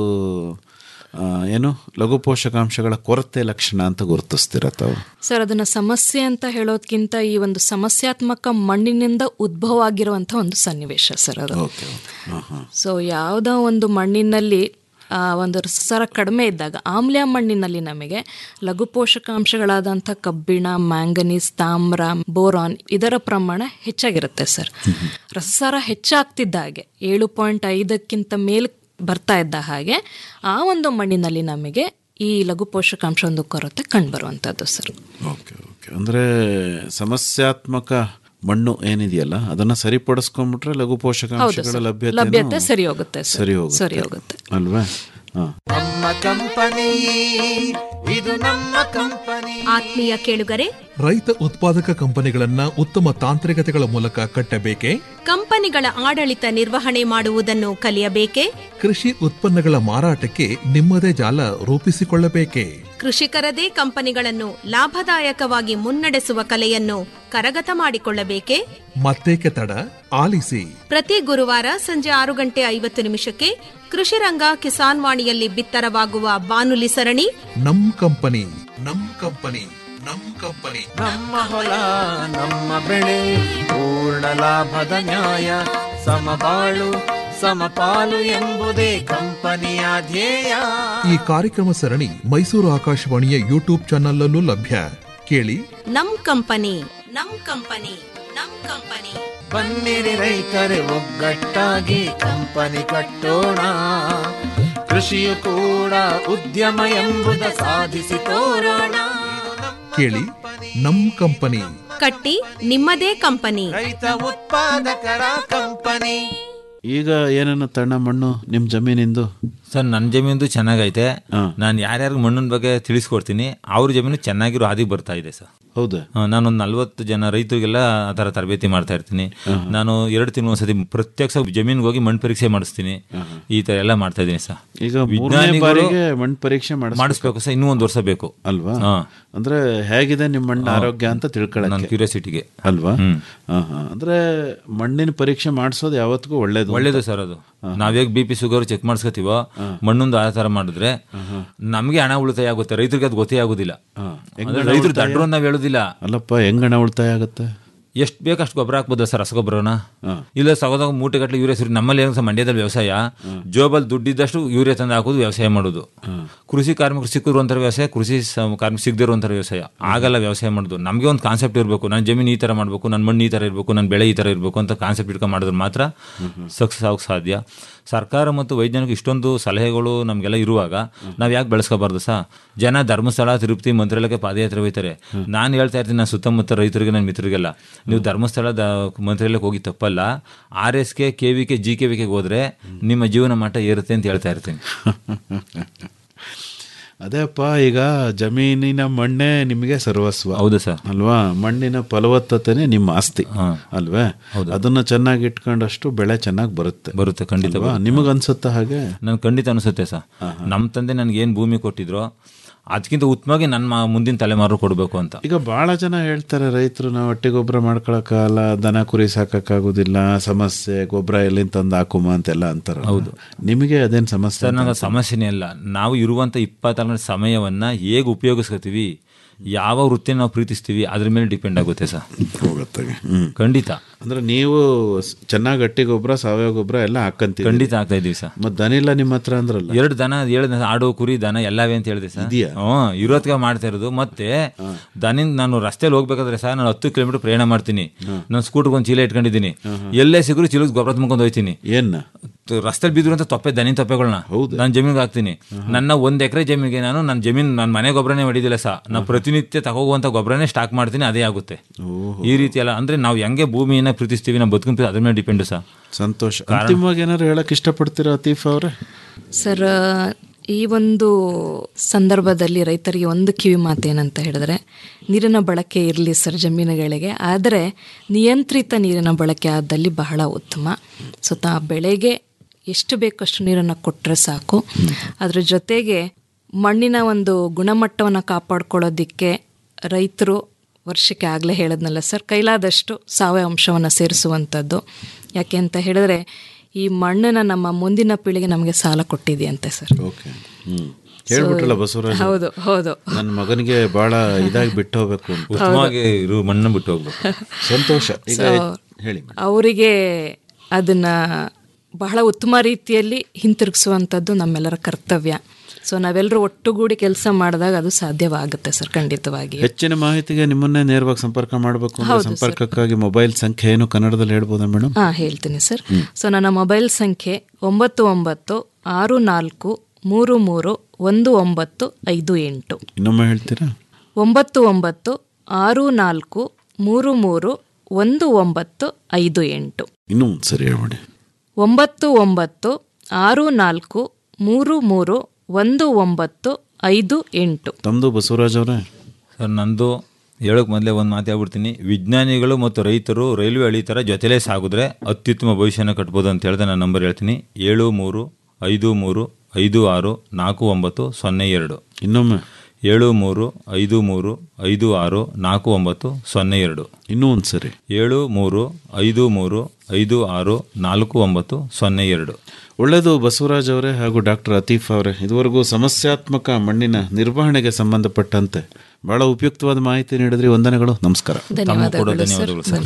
ಆ, ಏನು ಲಘು ಪೋಷಕಾಂಶಗಳ ಕೊರತೆ ಲಕ್ಷಣ ಅಂತ ಗುರುತಿಸ್ತೀರ ತಾವು ಸರ್ ಅದನ್ನ ಸಮಸ್ಯೆ ಅಂತ ಹೇಳೋದ್ಕಿಂತ ಈ ಒಂದು ಸಮಸ್ಯಾತ್ಮಕ ಮಣ್ಣಿನಿಂದ ಉದ್ಭವ ಆಗಿರುವಂಥ ಒಂದು ಸನ್ನಿವೇಶ ಸರ್ ಅದು ಓಕೆ ಹಾಂ ಹಾಂ ಸೊ ಯಾವುದೋ ಒಂದು ಮಣ್ಣಿನಲ್ಲಿ ಆ, ಒಂದು ರಸಸಾರ ಕಡಿಮೆ ಇದ್ದಾಗ ಆಮ್ಲ ಮಣ್ಣಿನಲ್ಲಿ ನಮಗೆ ಲಘು ಪೋಷಕಾಂಶಗಳಾದಂಥ ಕಬ್ಬಿಣ ಮ್ಯಾಂಗನೀಸ್ ತಾಮ್ರ ಬೋರಾನ್ ಇದರ ಪ್ರಮಾಣ ಹೆಚ್ಚಾಗಿರುತ್ತೆ ಸರ್ ರಸಸಾರ ಹೆಚ್ಚಾಗ್ತಿದ್ದ ಹಾಗೆ ಏಳು ಪಾಯಿಂಟ್ ಐದಕ್ಕಿಂತ ಮೇಲ್ ಬರ್ತಾ ಇದ್ದ ಹಾಗೆ ಆ ಒಂದು ಮಣ್ಣಿನಲ್ಲಿ ನಮಗೆ ಈ ಲಘು ಪೋಷಕಾಂಶ ಒಂದು ಕೊರತೆ ಕಂಡುಬರುವಂಥದ್ದು ಸರ್ ಓಕೆ ಓಕೆ ಅಂದರೆ ಸಮಸ್ಯಾತ್ಮಕ ಮಣ್ಣು ಏನಿದೆಯಲ್ಲ ಅದನ್ನ ಸರಿಪಡಿಸ್ಕೊಂಡ್ಬಿಟ್ರೆ ಲಘು ಪೋಷಕಾಂಶಗಳ ಸರ್. ಲಭ್ಯತೆ ಲಭ್ಯತೆ ಸರಿ ಹೋಗುತ್ತೆ ಸರ್. ಸರಿ ಹೋಗುತ್ತೆ ಸರಿ ಹೋಗುತ್ತೆ. ಅಲ್ವಾ ಹಾ ನಮ್ಮ ಕಂಪನಿ ಇದು ನಮ್ಮ ಕಂಪನಿ ಆತ್ಮೀಯ ಕೇಳುಗರೆ ರೈತ ಉತ್ಪಾದಕ ಕಂಪನಿಗಳನ್ನ ಉತ್ತಮ ತಾಂತ್ರಿಕತೆಗಳ ಮೂಲಕ ಕಟ್ಟಬೇಕೆ ಕಂಪನಿಗಳ ಆಡಳಿತ ನಿರ್ವಹಣೆ ಮಾಡುವುದನ್ನು ಕಲಿಯಬೇಕೇ ಕೃಷಿ ಉತ್ಪನ್ನಗಳ ಮಾರಾಟಕ್ಕೆ ನಿಮ್ಮದೇ ಜಾಲ ರೂಪಿಸಿಕೊಳ್ಳಬೇಕೆ ಕೃಷಿಕರದೇ ಕಂಪನಿಗಳನ್ನು ಲಾಭದಾಯಕವಾಗಿ ಮುನ್ನಡೆಸುವ ಕಲೆಯನ್ನು ಕರಗತ ಮಾಡಿಕೊಳ್ಳಬೇಕೇ ಮತ್ತೇಕೆ ತಡ ಆಲಿಸಿ ಪ್ರತಿ ಗುರುವಾರ ಸಂಜೆ ಆರು ಗಂಟೆ ಐವತ್ತು ನಿಮಿಷಕ್ಕೆ ಕೃಷಿ ರಂಗ ಕಿಸಾನ್ ವಾಣಿಯಲ್ಲಿ ಬಿತ್ತರವಾಗುವ ಬಾನುಲಿ ಸರಣಿ ನಮ್ ಕಂಪನಿ ನಮ್ ಕಂಪನಿ ನಮ್ ಕಂಪನಿ ನಮ್ಮ ಹೊಲ ನಮ್ಮ ಬೆಳೆ ಪೂರ್ಣ ಲಾಭದ ನ್ಯಾಯ ಸಮಬಾಳು ಸಮಪಾಲು ಎಂಬುದೇ ಕಂಪನಿಯ ಧ್ಯೇಯ ಈ ಕಾರ್ಯಕ್ರಮ ಸರಣಿ ಮೈಸೂರು ಆಕಾಶವಾಣಿಯ ಯೂಟ್ಯೂಬ್ ಚಾನಲ್ ಲಭ್ಯ ಕೇಳಿ ನಮ್ ಕಂಪನಿ ನಮ್ ಕಂಪನಿ ನಮ್ ಕಂಪನಿ ಬನ್ನಿರಿ ರೈತರೆ ಒಗ್ಗಟ್ಟಾಗಿ ಕಂಪನಿ ಕಟ್ಟೋಣ ಕೃಷಿಯು ಕೂಡ ಉದ್ಯಮ ಎಂಬುದ ಸಾಧಿಸಿ ತೋರೋಣ ಕೇಳಿ ನಮ್ ಕಂಪನಿ ಕಟ್ಟಿ ನಿಮ್ಮದೇ ಕಂಪನಿ ರೈತ ಉತ್ಪಾದಕರ ಕಂಪನಿ ಈಗ ಏನನ್ನ ತಣ್ಣ ಮಣ್ಣು ನಿಮ್ಮ ಜಮೀನಿಂದು ಸರ್ ನನ್ನ ಜಮೀನು ಚೆನ್ನಾಗೈತೆ ನಾನು ಯಾರ್ಯಾರಿಗೆ ಮಣ್ಣಿನ ಬಗ್ಗೆ ತಿಳಿಸ್ಕೊಡ್ತೀನಿ ಅವ್ರ ಜಮೀನು ಚೆನ್ನಾಗಿರೋ ಹಾದಿಗೆ ಬರ್ತಾ ಇದೆ ಸರ್ ಹೌದಾ ಆ, ನಾನೊಂದು ನಲ್ವತ್ತು ಜನ ರೈತರಿಗೆಲ್ಲ ಆ ಥರ ತರಬೇತಿ ಮಾಡ್ತಾ ಇರ್ತೀನಿ ನಾನು ಎರಡು ತಿಂಗಳು ಒಂದ್ಸತಿ ಪ್ರತ್ಯಕ್ಷ ಜಮೀನಿಗೆ ಹೋಗಿ ಮಣ್ಣು ಪರೀಕ್ಷೆ ಮಾಡಿಸ್ತೀನಿ ಈ ಥರ ಎಲ್ಲ ಮಾಡ್ತಾ ಇದ್ದೀನಿ ಸರ್ ಈಗ ಮೂರನೇ ಬಾರಿಗೆ ಮಣ್ಣು ಪರೀಕ್ಷೆ ಮಾಡಿಸ್ಬೇಕು. ಮಾಡಿಸ್ಬೇಕು ಸರ್ ಇನ್ನೂ ಒಂದು ವರ್ಷ ಬೇಕು ಅಲ್ವಾ ಹಾ. ಅಂದ್ರೆ ಹೇಗಿದೆ ನಿಮ್ಮ ಮಣ್ಣಿನ ಆರೋಗ್ಯ ಅಂತ ನನ್ನ ತಿಳ್ಕೊಳ್ಳೋಕೆ ಕ್ಯೂರಿಯಾಸಿಟಿಗೆ ಅಲ್ವಾ ಹಾ, ಹಾ. ಅಂದ್ರೆ ಮಣ್ಣಿನ ಪರೀಕ್ಷೆ ಮಾಡಿಸೋದು ಯಾವತ್ತಿಗೂ ಒಳ್ಳೇದು ಒಳ್ಳೇದು ಸರ್ ಅದು ನಾವೇಗ ಬಿ ಪಿ ಶುಗರ್ ಚೆಕ್ ಮಾಡಿಸ್ಕೊತೀವೋ ಮಣ್ಣೊಂದು ಆ ಥರ ಮಾಡಿದ್ರೆ ನಮಗೆ ಹಣ ಉಳಿತಾಯ ಆಗುತ್ತೆ ರೈತರಿಗೆ ಅದು ಗೊತ್ತೇ ಆಗೋದಿಲ್ಲ ಅಂದ್ರೆ ರೈತರು ದಡ್ರು ಅಂತ ನಾವು ಹೇಳೋದಿಲ್ಲ ಅಲ್ಲಪ್ಪ ಹೆಂಗ್ ಹಣ ಉಳಿತಾಯ ಆಗುತ್ತೆ ಎಷ್ಟು ಬೇಕು ಅಷ್ಟು ಗೊಬ್ಬರ ಹಾಕ್ಬೋದ ಸರ್ ರಸಗೊಬ್ಬರನ ಇಲ್ಲ ಸಗೋದಾಗ ಮೂಟೆ ಗಟ್ಟಲೆ ಯೂರಿಯಾ ಸುರಿ ನಮ್ಮಲ್ಲಿ ಏನು ಸರ್ ಮಂಡ್ಯದಲ್ಲಿ ವ್ಯವಸಾಯ ಜೋಬಲ್ ದುಡ್ಡಿದ್ದಷ್ಟು ಯೂರಿಯಾ ತಂದು ಹಾಕೋದು ವ್ಯವಸಾಯ ಮಾಡೋದು ಕೃಷಿ ಕಾರ್ಮಿಕರು ಸಿಕ್ಕಿರು ಅಂತಾರೆ ವ್ಯವಸಾಯ ಕೃಷಿ ಸ- ಕಾರ್ಮಿಕ ಸಿಗದಿರೋ ಅಂತಾರೆ ವ್ಯವಸಾಯ ಆಗಲ್ಲ ವ್ಯವಸಾಯ ಮಾಡೋದು ನಮಗೆ ಒಂದು ಕಾನ್ಸೆಪ್ಟ್ ಇರಬೇಕು ನನ್ನ ಜಮೀನು ಈ ಥರ ಮಾಡಬೇಕು ನನ್ನ ಮಣ್ಣು ಈ ಥರ ಇರಬೇಕು ನನ್ನ ಬೆಳೆ ಈ ಥರ ಇರಬೇಕು ಅಂತ ಕಾನ್ಸೆಪ್ಟ್ ಇಟ್ಕೊಂಡು ಮಾಡಿದ್ರೆ ಮಾತ್ರ ಸಕ್ಸಸ್ ಆಗೋಕ್ಕೆ ಸಾಧ್ಯ ಸರ್ಕಾರ ಮತ್ತು ವೈಜ್ಞಾನಿಕ ಇಷ್ಟೊಂದು ಸಲಹೆಗಳು ನಮಗೆಲ್ಲ ಇರುವಾಗ ನಾವು ಯಾಕೆ ಬೆಳೆಸ್ಕೋಬಾರ್ದು ಸಾ ಜನ ಧರ್ಮಸ್ಥಳ ತಿರುಪತಿ ಮಂತ್ರಾಲಯಕ್ಕೆ ಪಾದಯಾತ್ರೆ ಹೋಗ್ತಾರೆ ನಾನು ಹೇಳ್ತಾ ಇರ್ತೀನಿ ನಾನು ಸುತ್ತಮುತ್ತ ರೈತರಿಗೆ ನನ್ನ ಮಿತ್ರರಿಗೆಲ್ಲ ನೀವು ಧರ್ಮಸ್ಥಳ ದ ಮಂತ್ರಾಲಯಕ್ಕೆ ಹೋಗಿ ತಪ್ಪಲ್ಲ R S K K V K G K V ಕೆಗೆ ಹೋದ್ರೆ ನಿಮ್ಮ ಜೀವನ ಮಟ್ಟ ಏರುತ್ತೆ ಅಂತ ಹೇಳ್ತಾ ಇರ್ತೀನಿ ಅದೇಪ್ಪ ಈಗ ಜಮೀನಿನ ಮಣ್ಣೇ ನಿಮಗೆ ಸರ್ವಸ್ವ ಹೌದು ಸರ್ ಅಲ್ವಾ ಮಣ್ಣಿನ ಫಲವತ್ತತೆನೇ ನಿಮ್ಮ ಆಸ್ತಿ ಅಲ್ವೇ ಅದನ್ನ ಚೆನ್ನಾಗಿ ಇಟ್ಕೊಂಡಷ್ಟು ಬೆಳೆ ಚೆನ್ನಾಗಿ ಬರುತ್ತೆ ಬರುತ್ತೆ ಖಂಡಿತ ಅಲ್ವಾ? ನಿಮಗ್ ಅನ್ಸುತ್ತಾ ಹಾಗೆ ನನ್ ಖಂಡಿತ ಅನಿಸುತ್ತೆ ಸರ್ ನಮ್ಮ ತಂದೆ ನನಗೆ ಏನು ಭೂಮಿ ಕೊಟ್ಟಿದ್ರು ಅದಕ್ಕಿಂತ ಉತ್ತಮವಾಗಿ ನನ್ನ ಮ- ಮುಂದಿನ ತಲೆಮಾರು ಕೊಡಬೇಕು ಅಂತ ಈಗ ಬಹಳ ಜನ ಹೇಳ್ತಾರೆ ರೈತರು ನಾವು ಹೊಟ್ಟೆ ಗೊಬ್ಬರ ಮಾಡ್ಕೊಳಕ್ಕಾಗಲ್ಲ ದನ ಕುರಿ ಸಾಕಕ್ಕಾಗೋದಿಲ್ಲ ಸಮಸ್ಯೆ ಗೊಬ್ಬರ ಎಲ್ಲಿಂದ ತಂದು ಹಾಕುಮ ಅಂತೆಲ್ಲ ಅಂತಾರ ಹೌದು ನಿಮಗೆ ಅದೇನ್ ಸಮಸ್ಯೆ ಸರ್ ನನಗೆ ಸಮಸ್ಯೆನೇ ಇಲ್ಲ ನಾವು ಇರುವಂಥ ಇಪ್ಪತ್ತಾರು ಸಮಯವನ್ನ ಹೇಗೆ ಉಪಯೋಗಿಸ್ಕೊತೀವಿ ಯಾವ ವೃತ್ತಿನ ನಾವು ಪ್ರೀತಿಸ್ತೀವಿ ಅದ್ರ ಮೇಲೆ ಡಿಪೆಂಡ್ ಆಗುತ್ತೆ ಸರ್ ಹೋಗತ್ತಾಗೆ ಹ್ಮ್ ಖಂಡಿತ ಅಂದ್ರೆ ನೀವು ಸ್- ಚೆನ್ನಾಗ್ ಗಟ್ಟಿ ಗೊಬ್ಬರ ಸಾವಯವ ಗೊಬ್ಬರ ಎಲ್ಲ ಹಾಕಂತೀವಿ ಖಂಡಿತ ಆಗ್ತಾ ಇದೀವಿ ಸರ್ ಮತ್ ದನ ಇಲ್ಲ ನಿಮ್ಮ ಹತ್ರ ಅಂದ್ರಲ್ಲ ಎರಡು ದನ ಹೇಳಿದೆ ಆಡು ಕುರಿ ದನ ಎಲ್ಲವೇ ಅಂತ ಹೇಳಿದೆ ಸರ್ ಇದೆಯಾ? ಹ್ಞೂ ಇರೋತ್ಗೆ ಮಾಡ್ತಾ ಇರೋದು ಮತ್ತೆ ದನಿಂದ ನಾನು ರಸ್ತೆಯಲ್ಲಿ ಹೋಗ್ಬೇಕಾದ್ರೆ ಸರ್ ನಾನು ಹತ್ತು ಕಿಲೋಮೀಟರ್ ಪ್ರಯಾಣ ಮಾಡ್ತೀನಿ ನಾನು ಸ್ಕೂಟರ್ಗೆ ಒಂದು ಚೀಲ ಇಟ್ಕೊಂಡಿದ್ದೀನಿ ಎಲ್ಲೇ ಸಿಗರು ಚೀಲದ ಗೊಬ್ಬರ ತುಂಬ್ಕೊಂಡು ಹೋಯ್ತೀನಿ ಏನ್ ರಸ್ತೆಲಿ ಬಿದ್ರು ಅಂತ ತೊಪ್ಪೆ ದನಿ ತೊಪ್ಪೆಗಳನ್ನ ನಾನು ಜಮೀನಿಗೆ ಹಾಕ್ತೀನಿ ನನ್ನ ಒಂದ್ ಎಕರೆ ಜಮೀನಿಗೆ ನಾನು ನನ್ನ ಜಮೀನ್ ನನ್ನ ಮನೆ ಗೊಬ್ಬರನೇ ಹೊಡಿದಿಲ್ಲ ಸಹ ನಾನು ಪ್ರತಿನಿತ್ಯ ತಗೋಗುವಂತ ಗೊಬ್ಬರನೇ ಸ್ಟಾಕ್ ಮಾಡ್ತೀನಿ ಅದೇ ಆಗುತ್ತೆ ಈ ರೀತಿ ಎಲ್ಲ ಅಂದ್ರೆ ನಾವು ಹೆಂಗೆ ಭೂಮಿಯನ್ನ ಪ್ರೀತಿಸ್ತೀವಿ ನಾವು ಬದುಕಿನ ಅದ್ರ ಮೇಲೆ ಡಿಪೆಂಡ್ ಸಹ ಸಂತೋಷ ಅಂತಿಮವಾಗಿ ಏನಾದ್ರು ಹೇಳಕ್ ಇಷ್ಟಪಡ್ತೀರಾ ಅತೀಫ್ ಅವ್ರೆ ಸರ್ ಈ ಒಂದು ಸಂದರ್ಭದಲ್ಲಿ ರೈತರಿಗೆ ಒಂದು ಕಿವಿ ಮಾತೇನಂತ ಹೇಳಿದ್ರೆ ನೀರಿನ ಬಳಕೆ ಇರಲಿ ಸರ್ ಜಮೀನುಗಳಿಗೆ ಆದರೆ ನಿಯಂತ್ರಿತ ನೀರಿನ ಬಳಕೆ ಆದಲ್ಲಿ ಬಹಳ ಉತ್ತಮ ಸೊ ತಾ ಬೆಳೆಗೆ ಎಷ್ಟು ಬೇಕಷ್ಟು ನೀರನ್ನು ಕೊಟ್ಟರೆ ಸಾಕು ಅದ್ರ ಜೊತೆಗೆ ಮಣ್ಣಿನ ಒಂದು ಗುಣಮಟ್ಟವನ್ನು ಕಾಪಾಡ್ಕೊಳ್ಳೋದಿಕ್ಕೆ ರೈತರು ವರ್ಷಕ್ಕೆ ಆಗಲೇ ಹೇಳದ್ನಲ್ಲ ಸರ್ ಕೈಲಾದಷ್ಟು ಸಾವಯವ ಅಂಶವನ್ನು ಸೇರಿಸುವಂಥದ್ದು ಯಾಕೆ ಅಂತ ಹೇಳಿದ್ರೆ ಈ ಮಣ್ಣನ್ನು ನಮ್ಮ ಮುಂದಿನ ಪೀಳಿಗೆ ನಮಗೆ ಸಾಲ ಕೊಟ್ಟಿದೆಯಂತೆ ಸರ್ ಓಕೆ ಹ್ಮ್ ಹೇಳ್ಬಿಟ್ರಲ್ಲ ಬಸವರಾಜ್ ಹೌದು ಹೌದು ನನ್ನ ಮಗನಿಗೆ ಬಹಳ ಇದಾಗಿ ಬಿಟ್ಟು ಹೋಗ್ಬೇಕು ಅಂತ ಉತ್ತಮವಾಗಿ ಇರು ಮಣ್ಣು ಬಿಟ್ಟು ಹೋಗ್ಬೇಕು ಸಂತೋಷ ಈಗ So, ಹೇಳಿ ಅವರಿಗೆ ಅದನ್ನ ಬಹಳ ಉತ್ತಮ ರೀತಿಯಲ್ಲಿ ಹಿಂತಿರುಗಿಸುವಂಥದ್ದು ನಮ್ಮೆಲ್ಲರ ಕರ್ತವ್ಯ ಸೊ ನಾವೆಲ್ಲರೂ ಒಟ್ಟುಗೂಡಿ ಕೆಲಸ ಮಾಡಿದಾಗ ಅದು ಸಾಧ್ಯವಾಗುತ್ತೆ ಸರ್ ಖಂಡಿತವಾಗಿ ಹೆಚ್ಚಿನ ಮಾಹಿತಿಗೆ ನಿಮ್ಮನ್ನೇ ನೇರವಾಗಿ ಸಂಪರ್ಕ ಮಾಡಬೇಕು ಅಂದ್ರೆ ಸಂಪರ್ಕಕ್ಕಾಗಿ ಮೊಬೈಲ್ ಸಂಖ್ಯೆ ಏನು ಕನ್ನಡದಲ್ಲಿ ಹೇಳ್ಬೋದಾ ಮೇಡಮ್ ಹಾಂ ಹೇಳ್ತೀನಿ ಸರ್ ಸೊ ನನ್ನ ಮೊಬೈಲ್ ಸಂಖ್ಯೆ ಒಂಬತ್ತು ಒಂಬತ್ತು ಆರು ನಾಲ್ಕು ಮೂರು ಮೂರು ಒಂದು ಒಂಬತ್ತು ಐದು ಎಂಟು ಇನ್ನೊಮ್ಮೆ ಹೇಳ್ತೀರಾ ಒಂಬತ್ತು ಒಂಬತ್ತು ಆರು ನಾಲ್ಕು ಮೂರು ಮೂರು ಒಂದು ಒಂಬತ್ತು ಐದು ಎಂಟು ಇನ್ನೂ ಒಂದ್ ಸರಿ ಹೇಳ್ಬಿಡಿ ಒಂಬತ್ತು ಒಂಬತ್ತು ಆರು ನಾಲ್ಕು ಮೂರು ಮೂರು ಒಂದು ಒಂಬತ್ತು ಐದು ಎಂಟು ತಮ್ದು ಬಸವರಾಜ್ ಅವರೇ ಸರ್ ನಂದು ಹೇಳೋಕೆ ಮೊದಲೇ ಒಂದು ಮಾತು ಹೇಳ್ಬಿಡ್ತೀನಿ ವಿಜ್ಞಾನಿಗಳು ಮತ್ತು ರೈತರು ರೈಲ್ವೆ ಹಳಿ ಥರ ಜೊತೆಲೇ ಸಾಗಿದ್ರೆ ಅತ್ಯುತ್ತಮ ಭವಿಷ್ಯನ ಕಟ್ಬೋದು ಅಂತ ಹೇಳಿದ್ರೆ ನಾನು ನಂಬರ್ ಹೇಳ್ತೀನಿ ಏಳು ಮೂರು ಐದು ಮೂರು ಐದು ಆರು ನಾಲ್ಕು ಒಂಬತ್ತು ಸೊನ್ನೆ ಎರಡು ಇನ್ನೊಮ್ಮೆ ಏಳು ಮೂರು ಐದು ಮೂರು ಐದು ಆರು ನಾಲ್ಕು ಒಂಬತ್ತು ಸೊನ್ನೆ ಎರಡು ಇನ್ನೂ ಒಂದು ಸರಿ ಏಳು ಮೂರು ಐದು ಮೂರು ಐದು ಆರು ನಾಲ್ಕು ಒಂಬತ್ತು ಸೊನ್ನೆ ಎರಡು ಒಳ್ಳೆಯದು ಬಸವರಾಜ್ ಅವರೇ ಹಾಗೂ ಡಾಕ್ಟರ್ ಅತೀಫ್ ಅವರೇ ಇದುವರೆಗೂ ಸಮಸ್ಯಾತ್ಮಕ ಮಣ್ಣಿನ ನಿರ್ವಹಣೆಗೆ ಸಂಬಂಧಪಟ್ಟಂತೆ ಬಹಳ ಉಪಯುಕ್ತವಾದ ಮಾಹಿತಿ ನೀಡಿದ್ರಿ ವಂದನೆಗಳು ನಮಸ್ಕಾರ ತಮ್ಮ ಕೂಡ ಧನ್ಯವಾದಗಳು ಸರ್ ಧನ್ಯವಾದಗಳು ಸರ್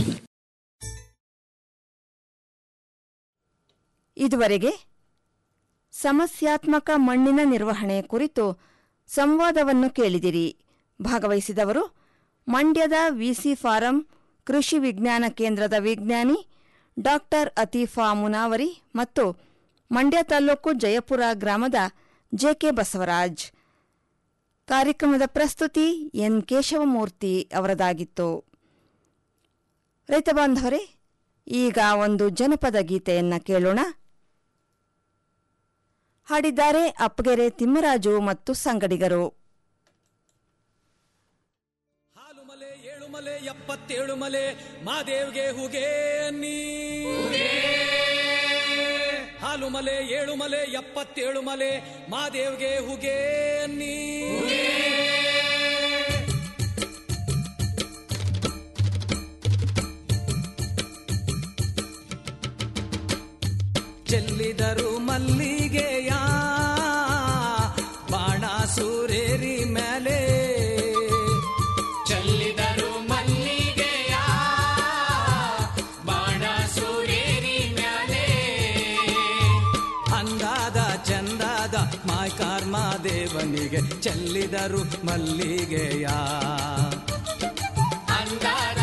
ಇದುವರೆಗೆ ಸಮಸ್ಯಾತ್ಮಕ ಮಣ್ಣಿನ ನಿರ್ವಹಣೆ ಕುರಿತು ಸಂವಾದವನ್ನು ಕೇಳಿದಿರಿ ಭಾಗವಹಿಸಿದವರು ಮಂಡ್ಯದ ವಿಸಿ ಫಾರಂ ಕೃಷಿ ವಿಜ್ಞಾನ ಕೇಂದ್ರದ ವಿಜ್ಞಾನಿ ಡಾಕ್ಟರ್ ಅತೀಫಾ ಮುನಾವರಿ ಮತ್ತು ಮಂಡ್ಯ ತಾಲೂಕು ಜಯಪುರ ಗ್ರಾಮದ ಜೆಕೆ ಬಸವರಾಜ್ ಕಾರ್ಯಕ್ರಮದ ಪ್ರಸ್ತುತಿ ಎನ್ ಕೇಶವಮೂರ್ತಿ ಅವರದಾಗಿತ್ತು ರೈತ ಬಾಂಧವರೇ ಈಗ ಒಂದು ಜನಪದ ಗೀತೆಯನ್ನ ಕೇಳೋಣ ಹಾಡಿದ್ದಾರೆ ಅಪ್ಪಗೆರೆ ತಿಮ್ಮರಾಜು ಮತ್ತು ಸಂಗಡಿಗರು ಮಲೆ ಎಪ್ಪತ್ತೇಳು ಮಲೆ ಮಾದೇವ್ಗೆ ಹುಗೆ ಅನ್ನಿ ಹಾಲು ಮಲೆ ಏಳು ಮಲೆ ಎಪ್ಪತ್ತೇಳು ಮಲೆ ಮಾದೇವ್ಗೆ ಹುಗೆ ಅನ್ನಿ ಚೆಲ್ಲಿದರು ಮಲ್ಲಿಗೆಯ ಬಾಣ ಸೂರೇರಿ ಮೇಲೆ ಚೆಲ್ಲಿದರು ಮಲ್ಲಿಗೆಯ ಬಾಣ ಸೂರೇರಿ ಮ್ಯಾಲೆ ಅಂದಾದ ಚಂದಾದ ಮಾಯ್ಕಾರ್ಮ ದೇವನಿಗೆ ಚೆಲ್ಲಿದರು ಮಲ್ಲಿಗೆಯ ಅಂದಾದ